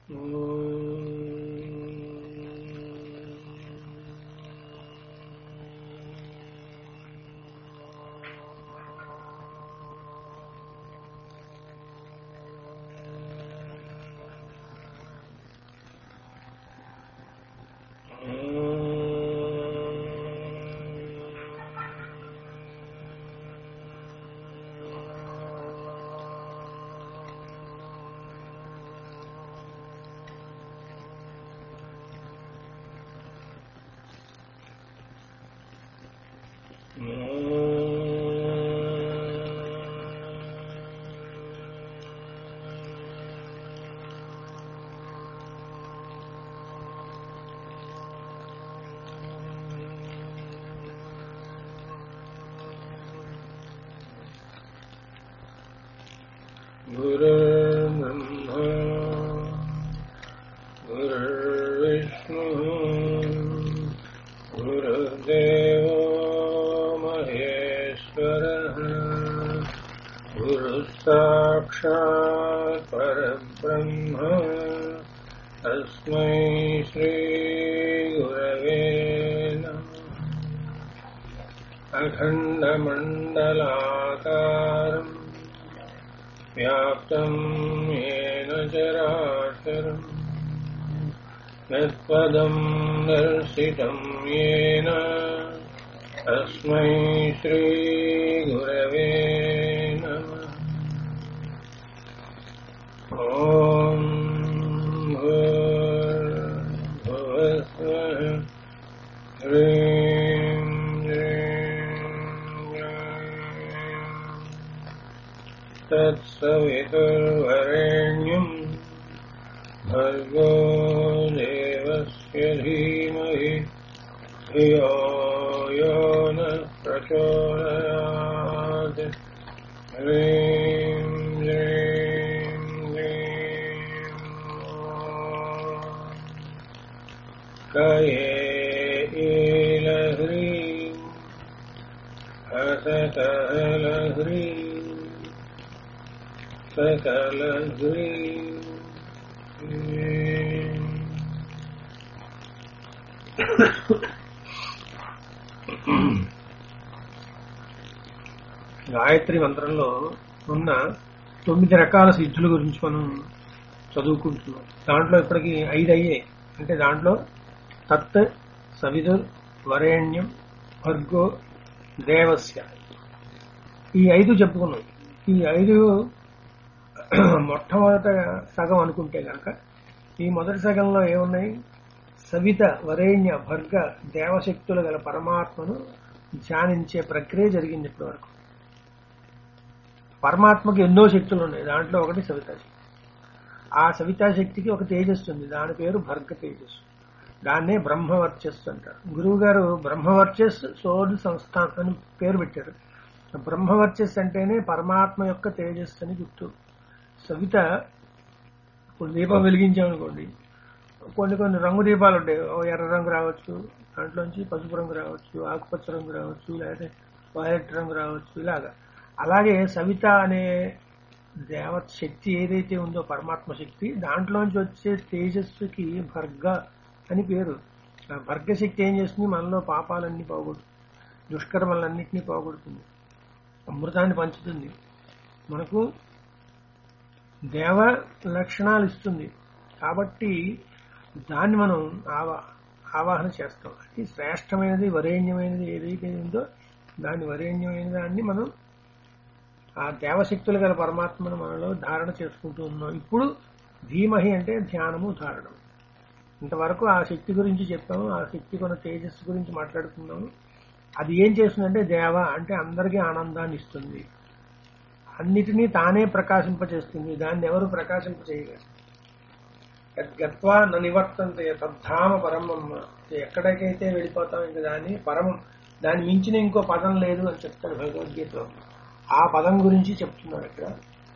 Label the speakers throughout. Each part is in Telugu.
Speaker 1: गुरुर्ब्रह्मा गुरुर्विष्णुः गुरुर्देवो महेश्वरः गुरुः साक्षात् परब्रह्म तस्मै श्रीगुरवे नमः अखण्डमण्डलाकारम् व्याप्तम् येन चराचरम् यत्पदम् दर्शितम् येन तस्मै श्रीगुरवे नमः ॐ भूर्भुवस्वः ह्रीं तत्सवितुर्वरेण्यम् भर्गो देवस्य धीमहि धियो यो नः प्रचोदयात् ह्रीं ह्रीं ह्रीं कये ईलह्रीं हसतलह्रीं सकलह्रीं గాయత్రి మంత్రంలో ఉన్న తొమ్మిది రకాల సిద్ధుల గురించి మనం చదువుకుంటున్నాం దాంట్లో ఇప్పటికి ఐదు అయ్యాయి అంటే దాంట్లో తత్ సవిదుర్ వరేణ్యం భర్గో దేవస్య ఈ ఐదు చెప్పుకున్నాం ఈ ఐదు మొట్టమొదట సగం అనుకుంటే కనుక ఈ మొదటి సగంలో ఏమున్నాయి సవిత వరేణ్య భర్గ దేవశక్తులు గల పరమాత్మను ధ్యానించే ప్రక్రియ జరిగింది ఇప్పటి వరకు పరమాత్మకి ఎన్నో శక్తులు ఉన్నాయి దాంట్లో ఒకటి సవితా శక్తి ఆ సవితా శక్తికి ఒక తేజస్సు ఉంది దాని పేరు భర్గ తేజస్సు దాన్నే బ్రహ్మవర్చస్సు అంటారు గురువు గారు బ్రహ్మవర్చస్ సోడ్ సంస్థాన్ అని పేరు పెట్టారు బ్రహ్మవర్చస్ అంటేనే పరమాత్మ యొక్క తేజస్సు అని గుర్తు సవిత ఇప్పుడు దీపం వెలిగించామనుకోండి కొన్ని కొన్ని రంగు దీపాలు ఉంటాయి ఓ ఎర్ర రంగు రావచ్చు దాంట్లోంచి పసుపు రంగు రావచ్చు ఆకుపచ్చ రంగు రావచ్చు లేకపోతే వైలెట్ రంగు రావచ్చు ఇలాగా అలాగే సవిత అనే దేవ శక్తి ఏదైతే ఉందో పరమాత్మ శక్తి దాంట్లోంచి వచ్చే తేజస్సుకి భర్గ అని పేరు ఆ భర్గ శక్తి ఏం చేస్తుంది మనలో పాపాలన్నీ పోగొడుతుంది దుష్కర్మలన్నింటినీ పోగొడుతుంది అమృతాన్ని పంచుతుంది మనకు దేవ లక్షణాలు ఇస్తుంది కాబట్టి దాన్ని మనం ఆవా ఆవాహన చేస్తాం అది శ్రేష్టమైనది వరేణ్యమైనది ఏదైతే ఉందో దాని వరేణ్యమైన దాన్ని మనం ఆ దేవశక్తులు గల పరమాత్మను మనలో ధారణ చేసుకుంటూ ఉన్నాం ఇప్పుడు ధీమహి అంటే ధ్యానము ధారణం ఇంతవరకు ఆ శక్తి గురించి చెప్పాము ఆ శక్తి కొన్న తేజస్సు గురించి మాట్లాడుకున్నాము అది ఏం చేస్తుందంటే దేవ అంటే అందరికీ ఆనందాన్ని ఇస్తుంది అన్నిటినీ తానే ప్రకాశింపచేస్తుంది దాన్ని ఎవరు ప్రకాశింప చేయలేరు గత్వా న నివర్తంత తద్ధామ పరమమ్మ ఎక్కడికైతే వెళ్ళిపోతాం ఇంకా దాన్ని పరమం దాన్ని మించిన ఇంకో పదం లేదు అని చెప్తాడు భగవద్గీతలో ఆ పదం గురించి చెప్తున్నాడు ఇక్కడ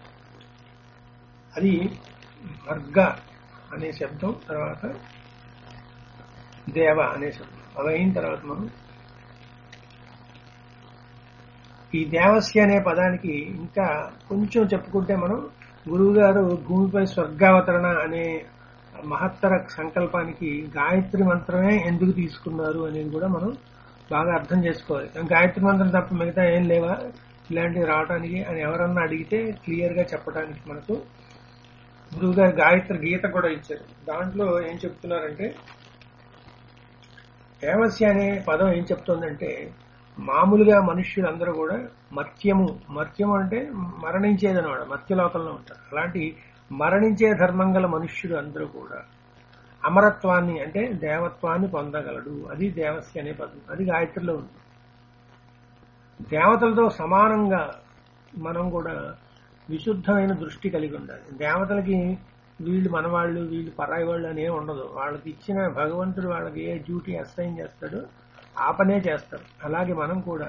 Speaker 1: అది వర్గ అనే శబ్దం తర్వాత దేవ అనే శబ్దం అది అయిన తర్వాత మనం ఈ దేవస్య అనే పదానికి ఇంకా కొంచెం చెప్పుకుంటే మనం గురువు గారు భూమిపై స్వర్గావతరణ అనే మహత్తర సంకల్పానికి గాయత్రి మంత్రమే ఎందుకు తీసుకున్నారు అనేది కూడా మనం బాగా అర్థం చేసుకోవాలి గాయత్రి మంత్రం తప్ప మిగతా ఏం లేవా ఇలాంటివి రావడానికి అని ఎవరన్నా అడిగితే క్లియర్ గా చెప్పడానికి మనకు గురువు గారు గాయత్రి గీత కూడా ఇచ్చారు దాంట్లో ఏం చెప్తున్నారంటే దేవస్య అనే పదం ఏం చెప్తోందంటే మామూలుగా మనుష్యులందరూ కూడా మర్త్యము మర్త్యము అంటే మరణించేది అనమాట మర్త్యలోకంలో ఉంటారు అలాంటి మరణించే ధర్మం గల మనుష్యుడు అందరూ కూడా అమరత్వాన్ని అంటే దేవత్వాన్ని పొందగలడు అది దేవస్య అనే పదం అది గాయత్రిలో ఉంది దేవతలతో సమానంగా మనం కూడా విశుద్ధమైన దృష్టి కలిగి ఉండాలి దేవతలకి వీళ్ళు మనవాళ్ళు వీళ్ళు పరాయి వాళ్ళు అనే ఉండదు వాళ్ళకి ఇచ్చిన భగవంతుడు వాళ్ళకి ఏ డ్యూటీ అసైన్ చేస్తాడో ఆ పనే చేస్తారు అలాగే మనం కూడా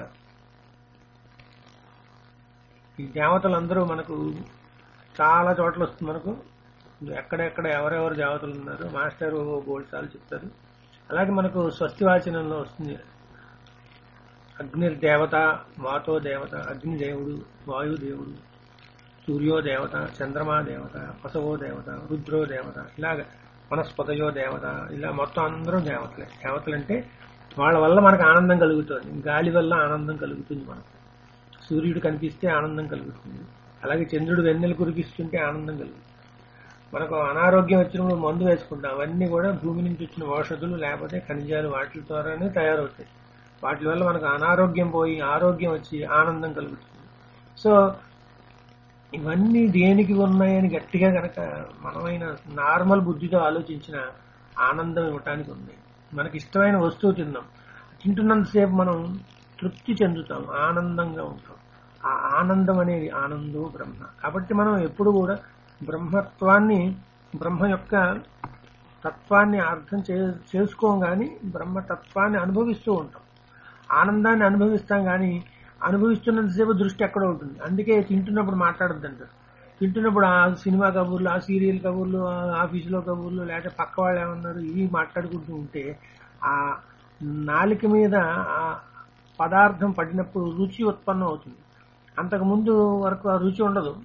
Speaker 1: ఈ దేవతలందరూ మనకు చాలా చోట్ల వస్తుంది మనకు ఎక్కడెక్కడ ఎవరెవరు దేవతలు ఉన్నారు మాస్టర్ బోల్డ్ సార్లు చెప్తారు అలాగే మనకు స్వస్తివాచనంలో వస్తుంది అగ్నిర్దేవత వాతో దేవత అగ్నిదేవుడు వాయుదేవుడు సూర్యో దేవత చంద్రమా దేవత పసవో దేవత రుద్రో దేవత ఇలాగ వనస్పతయో దేవత ఇలా మొత్తం అందరూ దేవతలే దేవతలు అంటే వాళ్ళ వల్ల మనకు ఆనందం కలుగుతుంది గాలి వల్ల ఆనందం కలుగుతుంది మనకు సూర్యుడు కనిపిస్తే ఆనందం కలుగుతుంది అలాగే చంద్రుడు వెన్నెలు కురిపిస్తుంటే ఆనందం కలుగుతుంది మనకు అనారోగ్యం వచ్చినప్పుడు మందు వేసుకుంటాం అవన్నీ కూడా భూమి నుంచి వచ్చిన ఔషధులు లేకపోతే ఖనిజాలు వాటి ద్వారానే తయారవుతాయి వాటి వల్ల మనకు అనారోగ్యం పోయి ఆరోగ్యం వచ్చి ఆనందం కలుగుతుంది సో ఇవన్నీ దేనికి ఉన్నాయని గట్టిగా గనక మనమైన నార్మల్ బుద్ధితో ఆలోచించిన ఆనందం ఇవ్వటానికి ఉంది మనకి ఇష్టమైన వస్తువు తిందాం తింటున్నంతసేపు మనం తృప్తి చెందుతాం ఆనందంగా ఉంటాం ఆ ఆనందం అనేది ఆనందో బ్రహ్మ కాబట్టి మనం ఎప్పుడు కూడా బ్రహ్మత్వాన్ని బ్రహ్మ యొక్క తత్వాన్ని అర్థం చే చేసుకోం కానీ బ్రహ్మతత్వాన్ని అనుభవిస్తూ ఉంటాం ఆనందాన్ని అనుభవిస్తాం కానీ అనుభవిస్తున్నంతసేపు దృష్టి ఎక్కడ ఉంటుంది అందుకే తింటున్నప్పుడు మాట్లాడద్దు అంటారు తింటున్నప్పుడు ఆ సినిమా కబుర్లు ఆ సీరియల్ కబుర్లు ఆ ఆఫీసులో కబుర్లు లేకపోతే పక్క వాళ్ళు ఏమన్నారు ఇవి మాట్లాడుకుంటూ ఉంటే ఆ నాలిక మీద ఆ పదార్థం పడినప్పుడు రుచి ఉత్పన్నం అవుతుంది అంతకు ముందు వరకు ఆ రుచి ఉండదు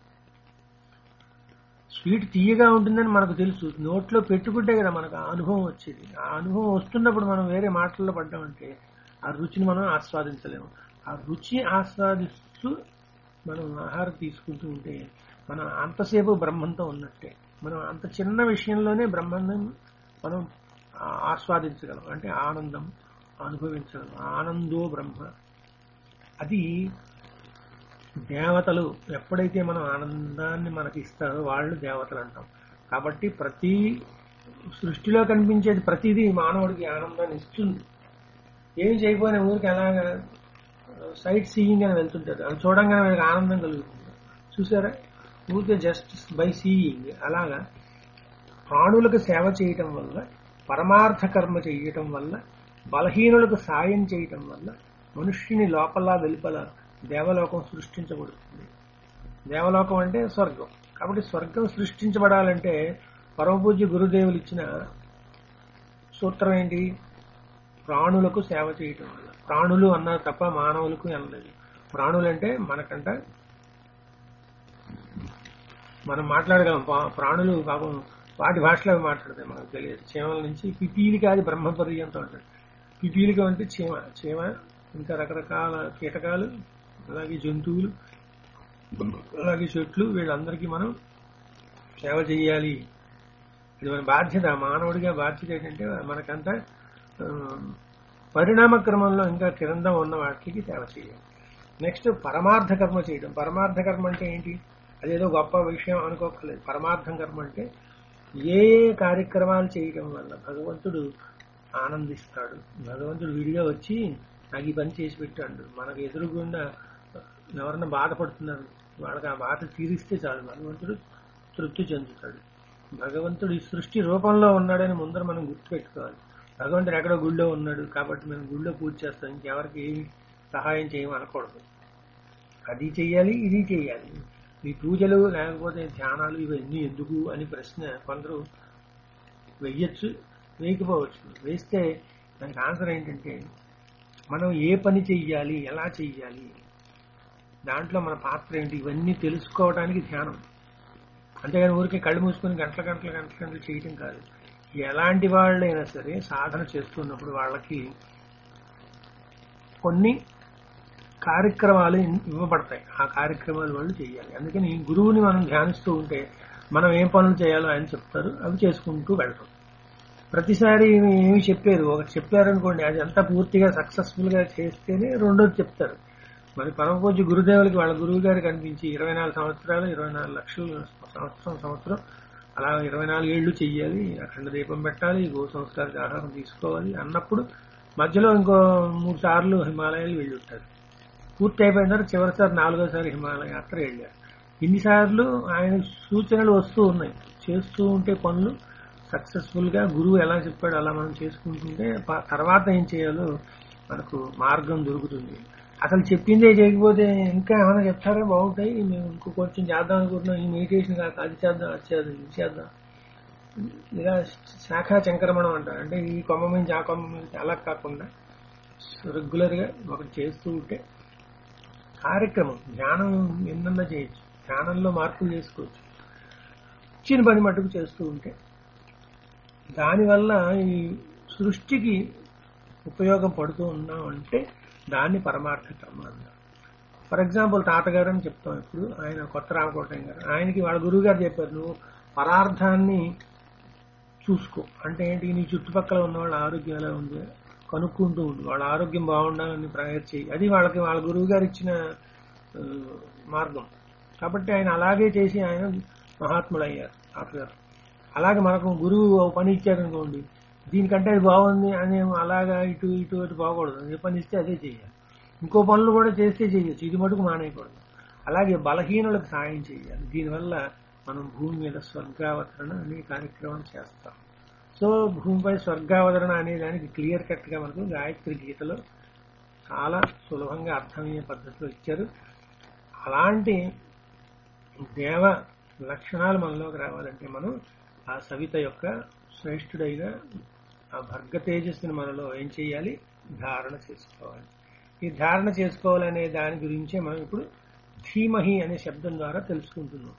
Speaker 1: స్వీట్ తీయగా ఉంటుందని మనకు తెలుసు నోట్లో పెట్టుకుంటే కదా మనకు ఆ అనుభవం వచ్చేది ఆ అనుభవం వస్తున్నప్పుడు మనం వేరే మాటల్లో పడ్డామంటే ఆ రుచిని మనం ఆస్వాదించలేము ఆ రుచి ఆస్వాదిస్తూ మనం ఆహారం తీసుకుంటూ ఉంటే మనం అంతసేపు బ్రహ్మంతో ఉన్నట్టే మనం అంత చిన్న విషయంలోనే బ్రహ్మాండం మనం ఆ- ఆస్వాదించగలం అంటే ఆనందం అనుభవించగలం ఆనందో బ్రహ్మ అది దేవతలు ఎప్పుడైతే మనం ఆనందాన్ని మనకి ఇస్తారో వాళ్ళు దేవతలు అంటాం కాబట్టి ప్రతి సృష్టిలో కనిపించేది ప్రతిదీ మానవుడికి ఆనందాన్ని ఇస్తుంది ఏం చేయకపోయినా ఊరికి అలాగా సైట్ సీయింగ్ అని వెళ్తుంటారు అది చూడంగానే మనకి ఆనందం కలుగుతుంది చూసారా ఊరికే జస్ట్ బై సీయింగ్ అలాగా ప్రాణులకు సేవ చేయటం వల్ల పరమార్థ కర్మ చేయటం వల్ల బలహీనులకు సాయం చేయటం వల్ల మనుష్యుని లోపల వెలుపల దేవలోకం సృష్టించబడుతుంది దేవలోకం అంటే స్వర్గం కాబట్టి స్వర్గం సృష్టించబడాలంటే పరమపూజ్య గురుదేవులు ఇచ్చిన సూత్రం ఏంటి ప్రాణులకు సేవ చేయటం వల్ల ప్రాణులు అన్నారు తప్ప మానవులకు అనలేదు ప్రాణులు అంటే మనకంట మనం మాట్లాడగలం పా- ప్రాణులు పాపం వాటి భాషలో అవి మాట్లాడతాయి మనకు తెలియదు చీమల నుంచి పిపీలిక అది బ్రహ్మపర్యంతో ఉంటుంది పిపీలిక అంటే చీమ చీమ ఇంకా రకరకాల కీటకాలు అలాగే జంతువులు అలాగే చెట్లు వీళ్ళందరికీ మనం సేవ చేయాలి ఇది మన బాధ్యత మానవుడిగా బాధ్యత ఏంటంటే మనకంతా ఆ, పరిణామ క్రమంలో ఇంకా క్రింద ఉన్న వాటికి సేవ చేయాలి నెక్స్ట్ పరమార్థ కర్మ చేయడం పరమార్థ కర్మ అంటే ఏంటి అదేదో గొప్ప విషయం అనుకోకర్లేదు పరమార్థం కర్మ అంటే ఏ ఏ కార్యక్రమాలు చేయడం వల్ల భగవంతుడు ఆనందిస్తాడు భగవంతుడు విడిగా వచ్చి నాకు ఈ పని చేసి పెట్టాడు మనకు ఎదురుగుండా ఎవరన్నా బాధపడుతున్నారు వాళ్ళకి ఆ బాధ తీరిస్తే చాలు భగవంతుడు తృప్తి చెందుతాడు భగవంతుడు ఈ సృష్టి రూపంలో ఉన్నాడని ముందర మనం గుర్తుపెట్టుకోవాలి భగవంతుడు ఎక్కడో గుళ్ళో ఉన్నాడు కాబట్టి మేము గుళ్ళో పూజ చేస్తాం ఇంకెవరికి ఏమి సహాయం చేయము అనకూడదు అది చెయ్యాలి ఇది చెయ్యాలి ఈ పూజలు లేకపోతే ధ్యానాలు ఇవన్నీ ఎందుకు అని ప్రశ్న కొందరు వెయ్యొచ్చు వేయకపోవచ్చు వేస్తే దానికి ఆన్సర్ ఏంటంటే మనం ఏ పని చెయ్యాలి ఎలా చెయ్యాలి దాంట్లో మన పాత్ర ఏంటి ఇవన్నీ తెలుసుకోవడానికి ధ్యానం అంతేగాని ఊరికే కళ్ళు మూసుకొని గంటల గంటల గంటల గంటలు చేయటం కాదు ఎలాంటి వాళ్ళైనా సరే సాధన చేస్తున్నప్పుడు వాళ్ళకి కొన్ని కార్యక్రమాలు ఇవ్వబడతాయి ఆ కార్యక్రమాలు వాళ్ళు చేయాలి అందుకని గురువుని మనం ధ్యానిస్తూ ఉంటే మనం ఏం పనులు చేయాలో ఆయన చెప్తారు అవి చేసుకుంటూ వెళ్తాం ప్రతిసారి ఏమి చెప్పారు ఒకటి చెప్పారనుకోండి అది అంతా పూర్తిగా సక్సెస్ఫుల్ గా చేస్తేనే రెండోది చెప్తారు మరి పరమపూజ్య గురుదేవులకి వాళ్ళ గురువు గారు కనిపించి ఇరవై నాలుగు సంవత్సరాలు ఇరవై నాలుగు లక్షలు సంవత్సరం సంవత్సరం అలా ఇరవై నాలుగు ఏళ్లు చెయ్యాలి అఖండ దీపం పెట్టాలి గో సంస్కారికి ఆహారం తీసుకోవాలి అన్నప్పుడు మధ్యలో ఇంకో మూడు సార్లు హిమాలయాలు వెళ్ళి ఉంటారు పూర్తి అయిపోయిన తర్వాత చివరిసారి నాలుగోసారి హిమాలయ యాత్ర వెళ్ళారు ఇన్నిసార్లు ఆయన సూచనలు వస్తూ ఉన్నాయి చేస్తూ ఉంటే పనులు సక్సెస్ఫుల్ గా గురువు ఎలా చెప్పాడు అలా మనం చేసుకుంటుంటే ప- తర్వాత ఏం చేయాలో మనకు మార్గం దొరుకుతుంది అసలు చెప్పిందే చేయకపోతే ఇంకా ఏమైనా చెప్తారా బాగుంటాయి మేము ఇంకో కొంచెం చేద్దాం అనుకుంటున్నాం ఈ మెడిటేషన్ కాక అది చేద్దాం అది చేద్దాం ఇది చేద్దాం ఇలా శాఖా చంక్రమణం అంటారు అంటే ఈ కొమ్మ నుంచి ఆ కొమ్మ నుంచి అలా కాకుండా రెగ్యులర్ గా ఒకటి చేస్తూ ఉంటే కార్యక్రమం ధ్యానం ఎన్నన్నా చేయొచ్చు ధ్యానంలో మార్పులు చేసుకోవచ్చు ఇచ్చిన పని మటుకు చేస్తూ ఉంటే దానివల్ల ఈ సృష్టికి ఉపయోగం పడుతూ ఉన్నాం అంటే దాన్ని పరమార్థ కర్మ అన్నారు ఫర్ ఎగ్జాంపుల్ తాతగారు అని చెప్తాం ఇప్పుడు ఆయన కొత్త రామకోటయ్య గారు ఆయనకి వాళ్ళ గురువు గారు చెప్పారు నువ్వు పరార్థాన్ని చూసుకో అంటే ఏంటి నీ చుట్టుపక్కల ఉన్న వాళ్ళ ఆరోగ్యం ఎలా ఉంది కనుక్కుంటూ ఉండు వాళ్ళ ఆరోగ్యం బాగుండాలని ప్రయత్నం చేయి అది వాళ్ళకి వాళ్ళ గురువు గారు ఇచ్చిన ఆ, మార్గం కాబట్టి ఆయన అలాగే చేసి ఆయన మహాత్ముడు అయ్యారు తాతగారు అలాగే మనకు గురువు ఓ పని ఇచ్చారనుకోండి దీనికంటే అది బాగుంది అని అలాగా ఇటు ఇటు అటు బాగూడదు ఏ పని ఇస్తే అదే చేయాలి ఇంకో పనులు కూడా చేస్తే చేయొచ్చు ఇది మటుకు మానేయకూడదు అలాగే బలహీనులకు సాయం చేయాలి దీనివల్ల మనం భూమి మీద స్వర్గావతరణ అనే కార్యక్రమం చేస్తాం సో భూమిపై స్వర్గావతరణ అనే దానికి క్లియర్ కట్ గా మనకు గాయత్రి గీతలో చాలా సులభంగా అర్థమయ్యే పద్ధతిలో ఇచ్చారు అలాంటి దేవ లక్షణాలు మనలోకి రావాలంటే మనం ఆ సవిత యొక్క శ్రేష్ఠుడైన ఆ భర్గ తేజస్సుని మనలో ఏం చేయాలి ధారణ చేసుకోవాలి ఈ ధారణ చేసుకోవాలనే దాని గురించే మనం ఇప్పుడు ధీమహి అనే శబ్దం ద్వారా తెలుసుకుంటున్నాం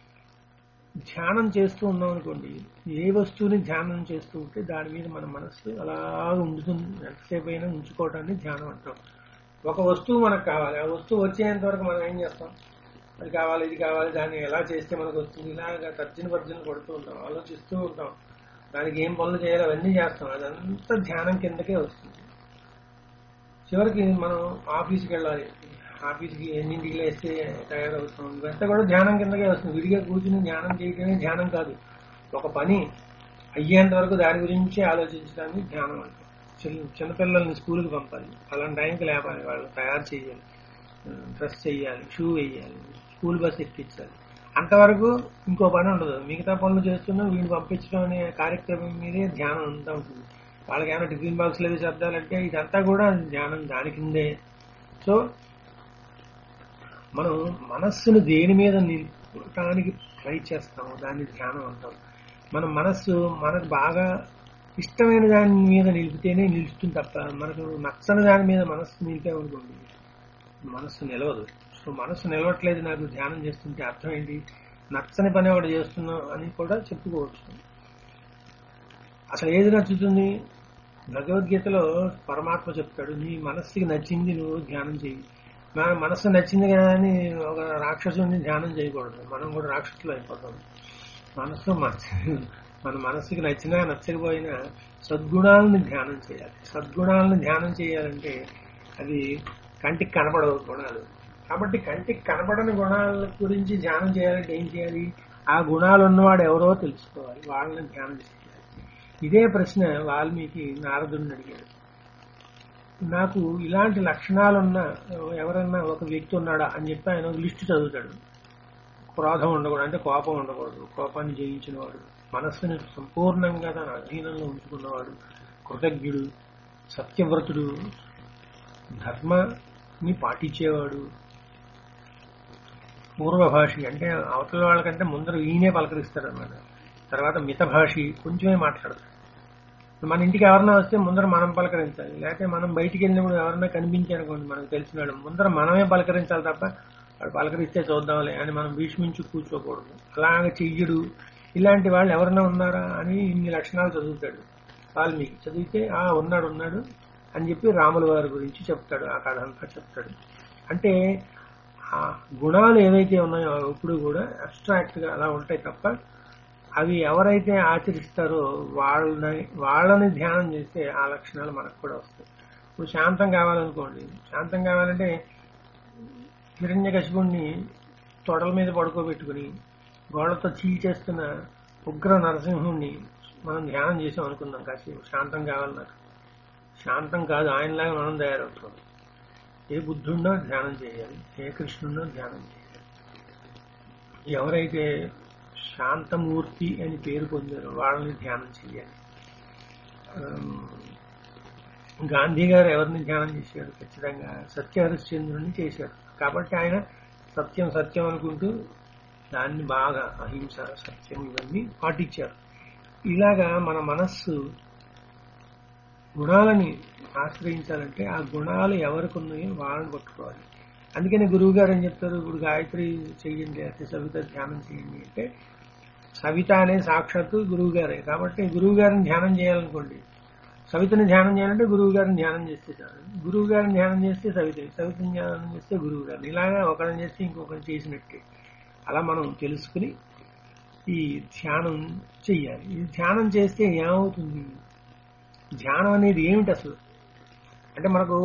Speaker 1: ధ్యానం చేస్తూ ఉన్నాం అనుకోండి ఏ వస్తువుని ధ్యానం చేస్తూ ఉంటే దాని మీద మన మనస్సు అలా ఉండుతుంది ఎంతసేపు అయినా ఉంచుకోవటాన్ని ధ్యానం అంటాం ఒక వస్తువు మనకు కావాలి ఆ వస్తువు వచ్చేంత వరకు మనం ఏం చేస్తాం అది కావాలి ఇది కావాలి దాన్ని ఎలా చేస్తే మనకు వస్తుంది ఇలాగా తర్జన భర్జన కొడుతూ ఉంటాం ఆలోచిస్తూ ఉంటాం దానికి ఏం పనులు చేయాలో అవన్నీ చేస్తాం అదంతా ధ్యానం కిందకే వస్తుంది చివరికి మనం ఆఫీస్కి వెళ్ళాలి ఆఫీస్కి ఎన్నింటికి లేస్తే తయారవుతాం ఇదంతా కూడా ధ్యానం కిందకే వస్తుంది విడిగా కూర్చుని ధ్యానం చేయడమే ధ్యానం కాదు ఒక పని అయ్యేంత వరకు దాని గురించి ఆలోచించడాన్ని ధ్యానం అంటాం చిన్న చిన్నపిల్లల్ని స్కూల్కి పంపాలి అలాంటి టైంకి లేపాలి వాళ్ళు తయారు చేయాలి డ్రెస్ చేయాలి షూ వేయాలి స్కూల్ బస్ ఎక్కించాలి అంతవరకు ఇంకో పని ఉండదు మిగతా పనులు చేస్తున్నా వీడిని పంపించడం అనే కార్యక్రమం మీదే ధ్యానం అంతా ఉంటుంది వాళ్ళకి ఏమైనా టిఫిన్ బాక్స్లు అవి శబ్దాలంటే ఇదంతా కూడా ధ్యానం దాని కిందే సో మనం మనస్సును దేని మీద నిలపడానికి ట్రై చేస్తాము దాన్ని ధ్యానం అంటాం మన మనస్సు మనకు బాగా ఇష్టమైన దాని మీద నిలిపితేనే నిలుస్తుంది తప్ప మనకు నచ్చని దాని మీద మనస్సు నిలిపామనుకోండి మనస్సు నిలవదు సో మనస్సు నిలవట్లేదు నాకు ధ్యానం చేస్తుంటే అర్థం ఏంటి నచ్చని పని ఒకటి చేస్తున్నాం అని కూడా చెప్పుకోవచ్చు అసలు ఏది నచ్చుతుంది భగవద్గీతలో పరమాత్మ చెప్తాడు నీ మనస్సుకి నచ్చింది నువ్వు ధ్యానం చేయి మన మనస్సు నచ్చింది కదా అని ఒక రాక్షసుని ధ్యానం చేయకూడదు మనం కూడా రాక్షసులు అయిపోతాం మనస్సు మన- మన మనస్సుకి నచ్చినా నచ్చకపోయినా సద్గుణాలను ధ్యానం చేయాలి సద్గుణాలను ధ్యానం చేయాలంటే అది కంటికి కనపడవు గుణాలు కాబట్టి కంటికి కనపడని గుణాల గురించి ధ్యానం చేయాలంటే ఏం చేయాలి ఆ గుణాలు ఉన్నవాడు ఎవరో తెలుసుకోవాలి వాళ్ళని ధ్యానం చేయాలి ఇదే ప్రశ్న వాల్మీకి నారదుడిని అడిగాడు నాకు ఇలాంటి లక్షణాలున్న ఎవరన్నా ఒక వ్యక్తి ఉన్నాడా అని చెప్పి ఆయన ఒక లిస్టు చదువుతాడు క్రోధం ఉండకూడదు అంటే కోపం ఉండకూడదు కోపాన్ని జయించిన వాడు మనస్సుని సంపూర్ణంగా తన అధీనంలో ఉంచుకున్నవాడు కృతజ్ఞుడు సత్యవ్రతుడు ధర్మని పాటించేవాడు పూర్వభాషి అంటే అవతల వాళ్ళకంటే ముందర ఈయనే పలకరిస్తాడు అన్నమాట తర్వాత మితభాషి కొంచెమే మాట్లాడతాడు మన ఇంటికి ఎవరన్నా వస్తే ముందర మనం పలకరించాలి లేకపోతే మనం బయటికి వెళ్ళినప్పుడు ఎవరన్నా కనిపించారనుకోండి మనకు తెలిసిన వాళ్ళు ముందర మనమే పలకరించాలి తప్ప వాడు పలకరిస్తే చూద్దాంలే అని మనం భీష్మించి కూర్చోకూడదు అలాగ చెయ్యడు ఇలాంటి వాళ్ళు ఎవరైనా ఉన్నారా అని ఇన్ని లక్షణాలు చదువుతాడు వాల్మీకి చదివితే ఆ ఉన్నాడు ఉన్నాడు అని చెప్పి రాముల వారి గురించి చెప్తాడు ఆ కథ అంతా చెప్తాడు అంటే ఆ గుణాలు ఏవైతే ఉన్నాయో అవి ఎప్పుడు కూడా అబ్స్ట్రాక్ట్ గా అలా ఉంటాయి తప్ప అవి ఎవరైతే ఆచరిస్తారో వాళ్ళని వాళ్ళని ధ్యానం చేస్తే ఆ లక్షణాలు మనకు కూడా వస్తాయి ఇప్పుడు శాంతం కావాలనుకోండి శాంతం కావాలంటే హిరణ్య కశిపుణ్ణి తొడల మీద పడుకోబెట్టుకుని గోడతో చీల్చేస్తున్న ఉగ్ర నరసింహుణ్ణి మనం ధ్యానం చేసాం అనుకుందాం కాసేపు శాంతం కావాలి నాకు శాంతం కాదు ఆయనలాగా మనం తయారవుతాం ఏ బుద్ధుడినో ధ్యానం చేయాలి ఏ కృష్ణుడినో ధ్యానం చేయాలి ఎవరైతే శాంతమూర్తి అని పేరు పొందారో వాళ్ళని ధ్యానం చేయాలి ఆమ్, గాంధీ గారు ఎవరిని ధ్యానం చేశారు ఖచ్చితంగా సత్యహరిశ్చంద్రుని చేశారు కాబట్టి ఆయన సత్యం సత్యం అనుకుంటూ దాన్ని బాగా అహింస సత్యం ఇవన్నీ పాటించారు ఇలాగా మన మనస్సు గుణాలని ఆశ్రయించాలంటే ఆ గుణాలు ఎవరికి ఉన్నాయో వాళ్ళని పట్టుకోవాలి అందుకని గురువు గారు ఏం చెప్తారు ఇప్పుడు గాయత్రి చెయ్యండి అయితే సవిత ధ్యానం చేయండి అంటే సవిత అనే సాక్షాత్తు గురువు గారే కాబట్టి గురువు గారిని ధ్యానం చేయాలనుకోండి సవితని ధ్యానం చేయాలంటే గురువు గారిని ధ్యానం చేస్తే చాలు గురువు గారిని ధ్యానం చేస్తే సవితని సవితని ధ్యానం చేస్తే గురువు గారిని ఇలాగా ఒకరిని చేస్తే ఇంకొకరిని చేసినట్టే అలా మనం తెలుసుకుని ఈ ధ్యానం చెయ్యాలి ఈ ధ్యానం చేస్తే ఏమవుతుంది ధ్యానం అనేది ఏమిటి అసలు అంటే మనకు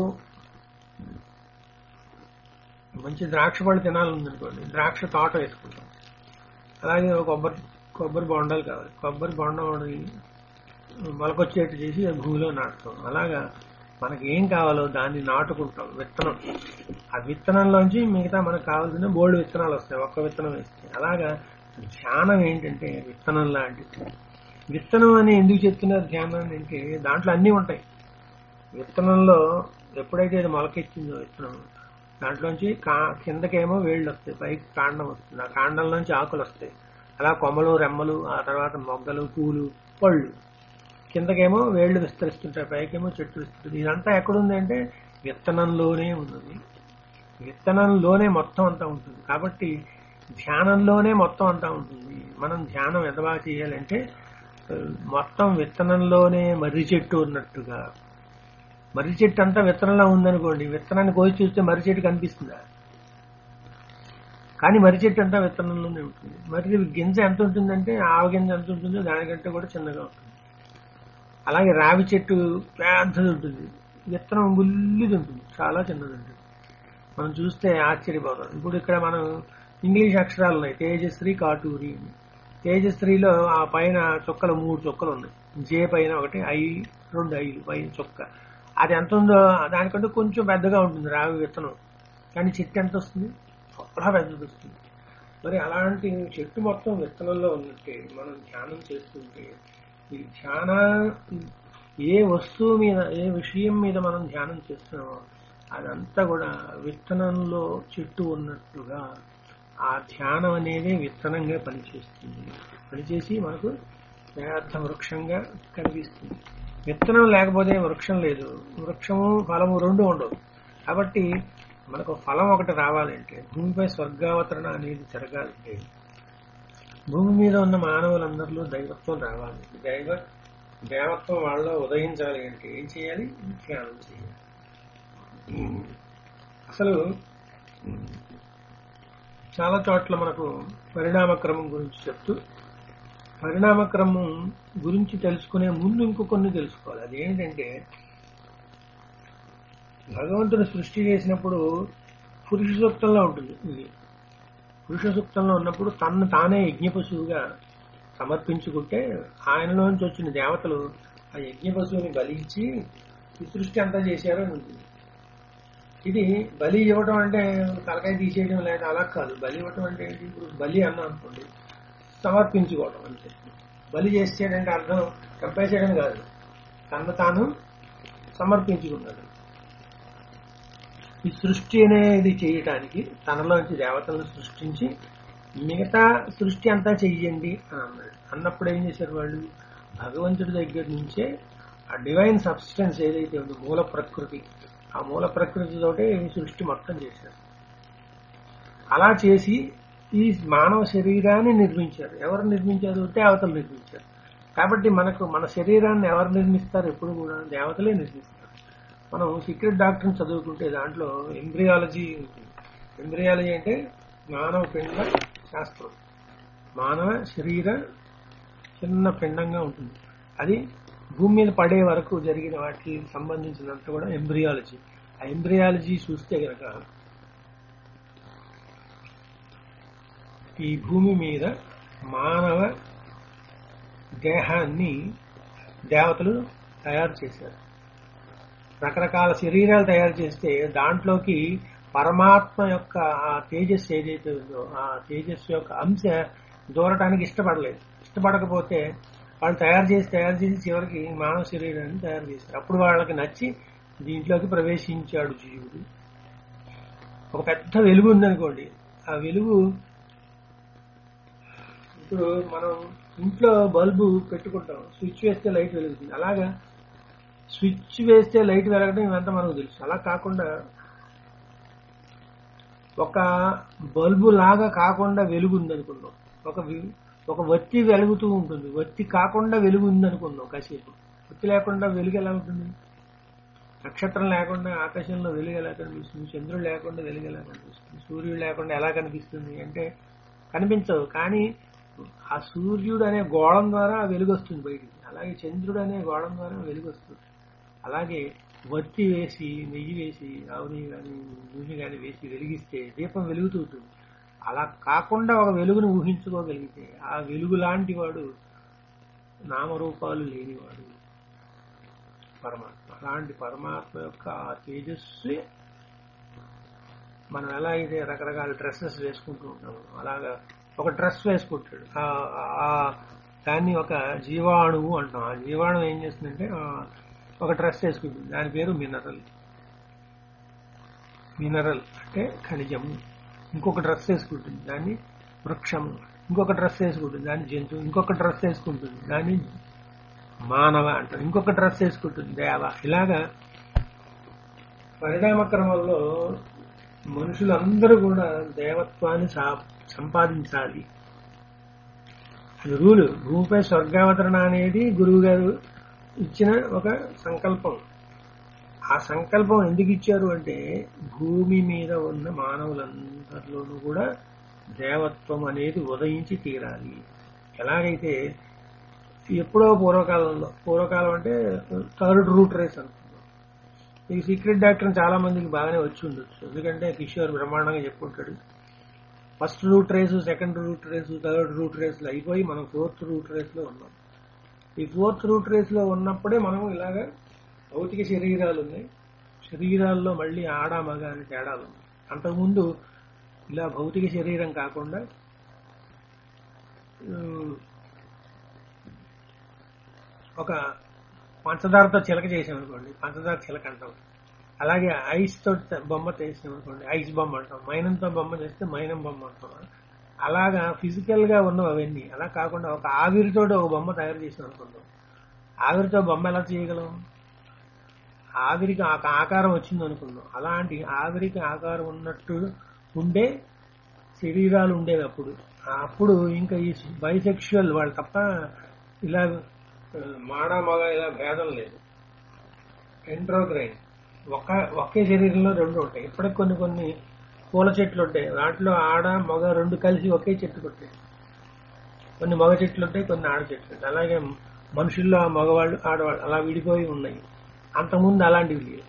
Speaker 1: మంచి ద్రాక్ష పళ్ళు తినాలనుకోండి ద్రాక్ష తోట వేసుకుంటాం అలాగే ఒక కొబ్బరి కొబ్బరి బొండాలు కావాలి కొబ్బరి బొండం మొలకొచ్చేట్టు చేసి ఆ భూమిలో నాటుతాం అలాగా మనకి ఏం కావాలో దాన్ని నాటుకుంటాం విత్తనం ఆ విత్తనంలోంచి మిగతా మనకు కావాల్సిన బోల్డ్ విత్తనాలు వస్తాయి ఒక్క విత్తనం వేస్తే అలాగా ధ్యానం ఏంటంటే విత్తనం లాంటిది విత్తనం అని ఎందుకు చెప్తున్నారు ధ్యానం అంటే దాంట్లో అన్నీ ఉంటాయి విత్తనంలో ఎప్పుడైతే అది మొలకెత్తిందో విత్తనం దాంట్లోంచి కా కిందకేమో వేళ్ళు వస్తాయి పైకి కాండం వస్తుంది ఆ కాండంలోంచి ఆకులు వస్తాయి అలా కొమ్మలు రెమ్మలు ఆ తర్వాత మొగ్గలు పూలు పళ్ళు కిందకేమో వేళ్లు విస్తరిస్తుంటాయి పైకేమో చెట్టు విస్తరిస్తుంది ఇదంతా ఎక్కడుంది అంటే విత్తనంలోనే ఉన్నది విత్తనంలోనే మొత్తం అంతా ఉంటుంది కాబట్టి ధ్యానంలోనే మొత్తం అంతా ఉంటుంది మనం ధ్యానం ఎంత బాగా చేయాలంటే ఆ, మొత్తం విత్తనంలోనే మర్రి చెట్టు ఉన్నట్టుగా మర్రి చెట్టు అంతా విత్తనంలో ఉందనుకోండి విత్తనాన్ని కోసి చూస్తే మర్రి చెట్టు కనిపిస్తుందా కానీ మర్రి చెట్టు అంతా విత్తనంలోనే ఉంటుంది మర్రి గింజ ఎంత ఉంటుందంటే ఆవ గింజ ఎంత ఉంటుందో దానికంటే కూడా చిన్నగా ఉంటుంది అలాగే రావి చెట్టు పెద్దది ఉంటుంది విత్తనం బుల్లిది ఉంటుంది చాలా చిన్నది ఉంటుంది మనం చూస్తే ఆశ్చర్యపోతాం ఇప్పుడు ఇక్కడ మనం ఇంగ్లీష్ అక్షరాలు ఉన్నాయి తేజశ్రీ కాటూరి అని తేజశ్రీలో ఆ పైన చుక్కలు మూడు చుక్కలు ఉన్నాయి జే పైన ఒకటి ఐ రెండు ఐలు పైన చుక్క అది ఎంత ఉందో దానికంటే కొంచెం పెద్దగా ఉంటుంది రావి విత్తనం కానీ చెట్టు ఎంత వస్తుంది చాలా పెద్దది వస్తుంది మరి అలాంటి చెట్టు మొత్తం విత్తనంలో ఉన్నట్టే మనం ధ్యానం చేస్తుంటే ఈ ధ్యాన ఏ వస్తువు మీద ఏ విషయం మీద మనం ధ్యానం చేస్తున్నామో అదంతా కూడా విత్తనంలో చెట్టు ఉన్నట్టుగా ఆ ధ్యానం అనేది విత్తనంగా పనిచేస్తుంది పనిచేసి మనకు పెద్ద వృక్షంగా కనిపిస్తుంది విత్తనం లేకపోతే వృక్షం లేదు వృక్షము ఫలము రెండు ఉండవు కాబట్టి మనకు ఫలం ఒకటి రావాలంటే భూమిపై స్వర్గావతరణ అనేది జరగాలంటే భూమి మీద ఉన్న మానవులందరిలో దైవత్వం రావాలి దైవ దేవత్వం వాళ్ళలో ఉదయించాలి అంటే ఏం చేయాలి ధ్యానం చేయాలి అసలు చాలా చోట్ల మనకు పరిణామక్రమం గురించి చెప్తూ పరిణామక్రమం గురించి తెలుసుకునే ముందు ఇంకో కొన్ని తెలుసుకోవాలి అదేంటంటే భగవంతుడు సృష్టి చేసినప్పుడు పురుష సూక్తంలో ఉంటుంది ఇది పురుష సూక్తంలో ఉన్నప్పుడు తన్ను తానే యజ్ఞ పశువుగా సమర్పించుకుంటే ఆయనలోంచి వచ్చిన దేవతలు ఆ యజ్ఞ పశువుని బలి ఇచ్చి ఈ సృష్టి అంతా చేశారు అని ఉంటుంది ఇది బలి ఇవ్వటం అంటే తలకాయ తీసేయడం లేదా అలా కాదు బలి ఇవ్వటం అంటే ఏంటి? ఇప్పుడు బలి అన్నాం అనుకోండి సమర్పించుకోవడం అంతే బలి చేసేటంటే అర్థం చంపేసేయడం కాదు తను తాను సమర్పించుకున్నాడు ఈ సృష్టి అనేది చేయటానికి తనలోంచి దేవతలను సృష్టించి మిగతా సృష్టి అంతా చెయ్యండి అని అన్నాడు అన్నప్పుడు ఏం చేశారు వాళ్ళు భగవంతుడి దగ్గర నుంచే ఆ డివైన్ సబ్స్టెన్స్ ఏదైతే ఉందో మూల ప్రకృతి ఆ మూల ప్రకృతితోటే ఈ సృష్టి మొత్తం చేశారు అలా చేసి ఈ మానవ శరీరాన్ని నిర్మించారు ఎవరు నిర్మించారు దేవతలు నిర్మించారు కాబట్టి మనకు మన శరీరాన్ని ఎవరు నిర్మిస్తారు ఎప్పుడు కూడా దేవతలే నిర్మిస్తారు మనం సీక్రెట్ డాక్టర్ని చదువుకుంటే దాంట్లో ఎంబ్రియాలజీ ఉంటుంది ఎంబ్రియాలజీ అంటే మానవ పిండ శాస్త్రం మానవ శరీర చిన్న పిండంగా ఉంటుంది అది భూమి మీద పడే వరకు జరిగిన వాటికి సంబంధించినంత కూడా ఎంబ్రియాలజీ ఆ ఎంబ్రియాలజీ చూస్తే గనక ఈ భూమి మీద మానవ దేహాన్ని దేవతలు తయారు చేశారు రకరకాల శరీరాలు తయారు చేస్తే దాంట్లోకి పరమాత్మ యొక్క ఆ తేజస్సు ఏదైతే ఉందో ఆ తేజస్సు యొక్క అంశ దూరటానికి ఇష్టపడలేదు ఇష్టపడకపోతే వాళ్ళు తయారు చేసి తయారు చేసి చివరికి మానవ శరీరాన్ని తయారు చేశారు అప్పుడు వాళ్ళకి నచ్చి దీంట్లోకి ప్రవేశించాడు జీవుడు ఒక పెద్ద వెలుగు ఉందనుకోండి ఆ వెలుగు ఇప్పుడు మనం ఇంట్లో బల్బు పెట్టుకుంటాం స్విచ్ వేస్తే లైట్ వెలుగుతుంది అలాగా స్విచ్ వేస్తే లైట్ వెలగడం ఇవంతా మనకు తెలుసు అలా కాకుండా ఒక బల్బు లాగా కాకుండా వెలుగు ఉందనుకున్నాం ఒక వి- ఒక వత్తి వెలుగుతూ ఉంటుంది వత్తి కాకుండా వెలుగు ఉందనుకున్నాం కాసేపు వత్తి లేకుండా వెలుగు ఎలా ఉంటుంది నక్షత్రం లేకుండా ఆకాశంలో వెలుగు ఎలా కనిపిస్తుంది చంద్రుడు లేకుండా వెలుగు ఎలా కనిపిస్తుంది సూర్యుడు లేకుండా ఎలా కనిపిస్తుంది అంటే కనిపించదు కానీ ఆ సూర్యుడు అనే గోళం ద్వారా ఆ వెలుగు వస్తుంది బయటికి అలాగే చంద్రుడు అనే గోళం ద్వారా వెలుగు వస్తుంది అలాగే వత్తి వేసి నెయ్యి వేసి ఆవు నెయ్యి కానీ నూనె కానీ వేసి వెలిగిస్తే దీపం వెలుగుతూ ఉంటుంది అలా కాకుండా ఒక వెలుగును ఊహించుకోగలిగితే ఆ వెలుగు లాంటి వాడు నామరూపాలు లేనివాడు పరమాత్మ అలాంటి పరమాత్మ యొక్క ఆ తేజస్సు మనం ఎలా అయితే రకరకాల డ్రెస్సెస్ వేసుకుంటూ ఉంటాము అలాగా ఒక డ్రెస్ వేసుకుంటాడు ఆ- ఆ- దాన్ని ఒక జీవాణువు అంటాం ఆ జీవాణువు ఏం చేస్తుందంటే ఆ, ఒక డ్రెస్ వేసుకుంటుంది దాని పేరు మినరల్ మినరల్ అంటే ఖనిజము ఇంకొక డ్రెస్ వేసుకుంటుంది దాన్ని వృక్షము ఇంకొక డ్రెస్ వేసుకుంటుంది దాన్ని జంతువు ఇంకొక డ్రెస్ వేసుకుంటుంది దాన్ని మానవ అంటారు ఇంకొక డ్రెస్ వేసుకుంటుంది దేవ ఇలాగా పరిణామ క్రమంలో మనుషులందరూ కూడా దేవత్వాన్ని సా- సంపాదించాలి అది రూలు భూమిపై స్వర్గావతరణ అనేది గురువు గారు ఇచ్చిన ఒక సంకల్పం ఆ సంకల్పం ఎందుకు ఇచ్చారు అంటే భూమి మీద ఉన్న మానవులందరిలోనూ కూడా దేవత్వం అనేది ఉదయించి తీరాలి ఎలాగైతే ఎప్పుడో పూర్వకాలంలో పూర్వకాలం అంటే థర్డ్ రూట్ రేస్ అనుకుందాం ఈ సీక్రెట్ డాక్టర్ చాలా మందికి బాగానే వచ్చి ఉండొచ్చు ఎందుకంటే కిషోర్ బ్రహ్మాండంగా చెప్పుకుంటాడు first root race second root race third root రేసులు అయిపోయి మనం ఫోర్త్ రూట్ రేస్ లో ఉన్నాం ఈ ఫోర్త్ రూట్ రేస్ లో ఉన్నప్పుడే మనం ఇలాగా భౌతిక శరీరాలు ఉన్నాయి శరీరాల్లో మళ్ళీ ఆడ మగ అని తేడాలు ఉన్నాయి అంతకుముందు ఇలా భౌతిక శరీరం కాకుండా ఉమ్, ఒక పంచదారతో చిలక చేసాం అనుకోండి పంచదార చిలక అంటాం అలాగే ఐస్ తో బొమ్మ చేసాం అనుకోండి ఐస్ బొమ్మ అంటాం మైనంతో బొమ్మ చేస్తే మైనం బొమ్మ అంటాం అలాగా ఫిజికల్ గా ఉన్నవి అవన్నీ అలా కాకుండా ఒక ఆవిరితో ఒక బొమ్మ తయారు చేసాం అనుకుందాం ఆవిరితో బొమ్మ ఎలా చేయగలం ఆవిరికి ఆ ఆకారం వచ్చింది అనుకుందాం అలాంటి ఆవిరికి ఆకారం ఉన్నట్టు ఉండే శరీరాలు ఉండేవి అప్పుడు అప్పుడు ఇంకా ఈ బైసెక్షువల్ వాళ్ళు తప్ప ఇలా ఆ, మాడ మగ ఇలా భేదం లేదు ఎంట్రోగ్రైన్ ఒక ఒకే శరీరంలో రెండు ఉంటాయి ఇప్పటికి కొన్ని కొన్ని పూల చెట్లు ఉంటాయి వాటిలో ఆడ మగ రెండు కలిసి ఒకే చెట్టు ఉంటాయి కొన్ని మగ చెట్లు ఉంటాయి కొన్ని ఆడ చెట్లు ఉంటాయి అలాగే మనుషుల్లో ఆ మగవాళ్ళు ఆడవాళ్ళు అలా విడిపోయి ఉన్నాయి అంతకుముందు అలాంటివి లేవు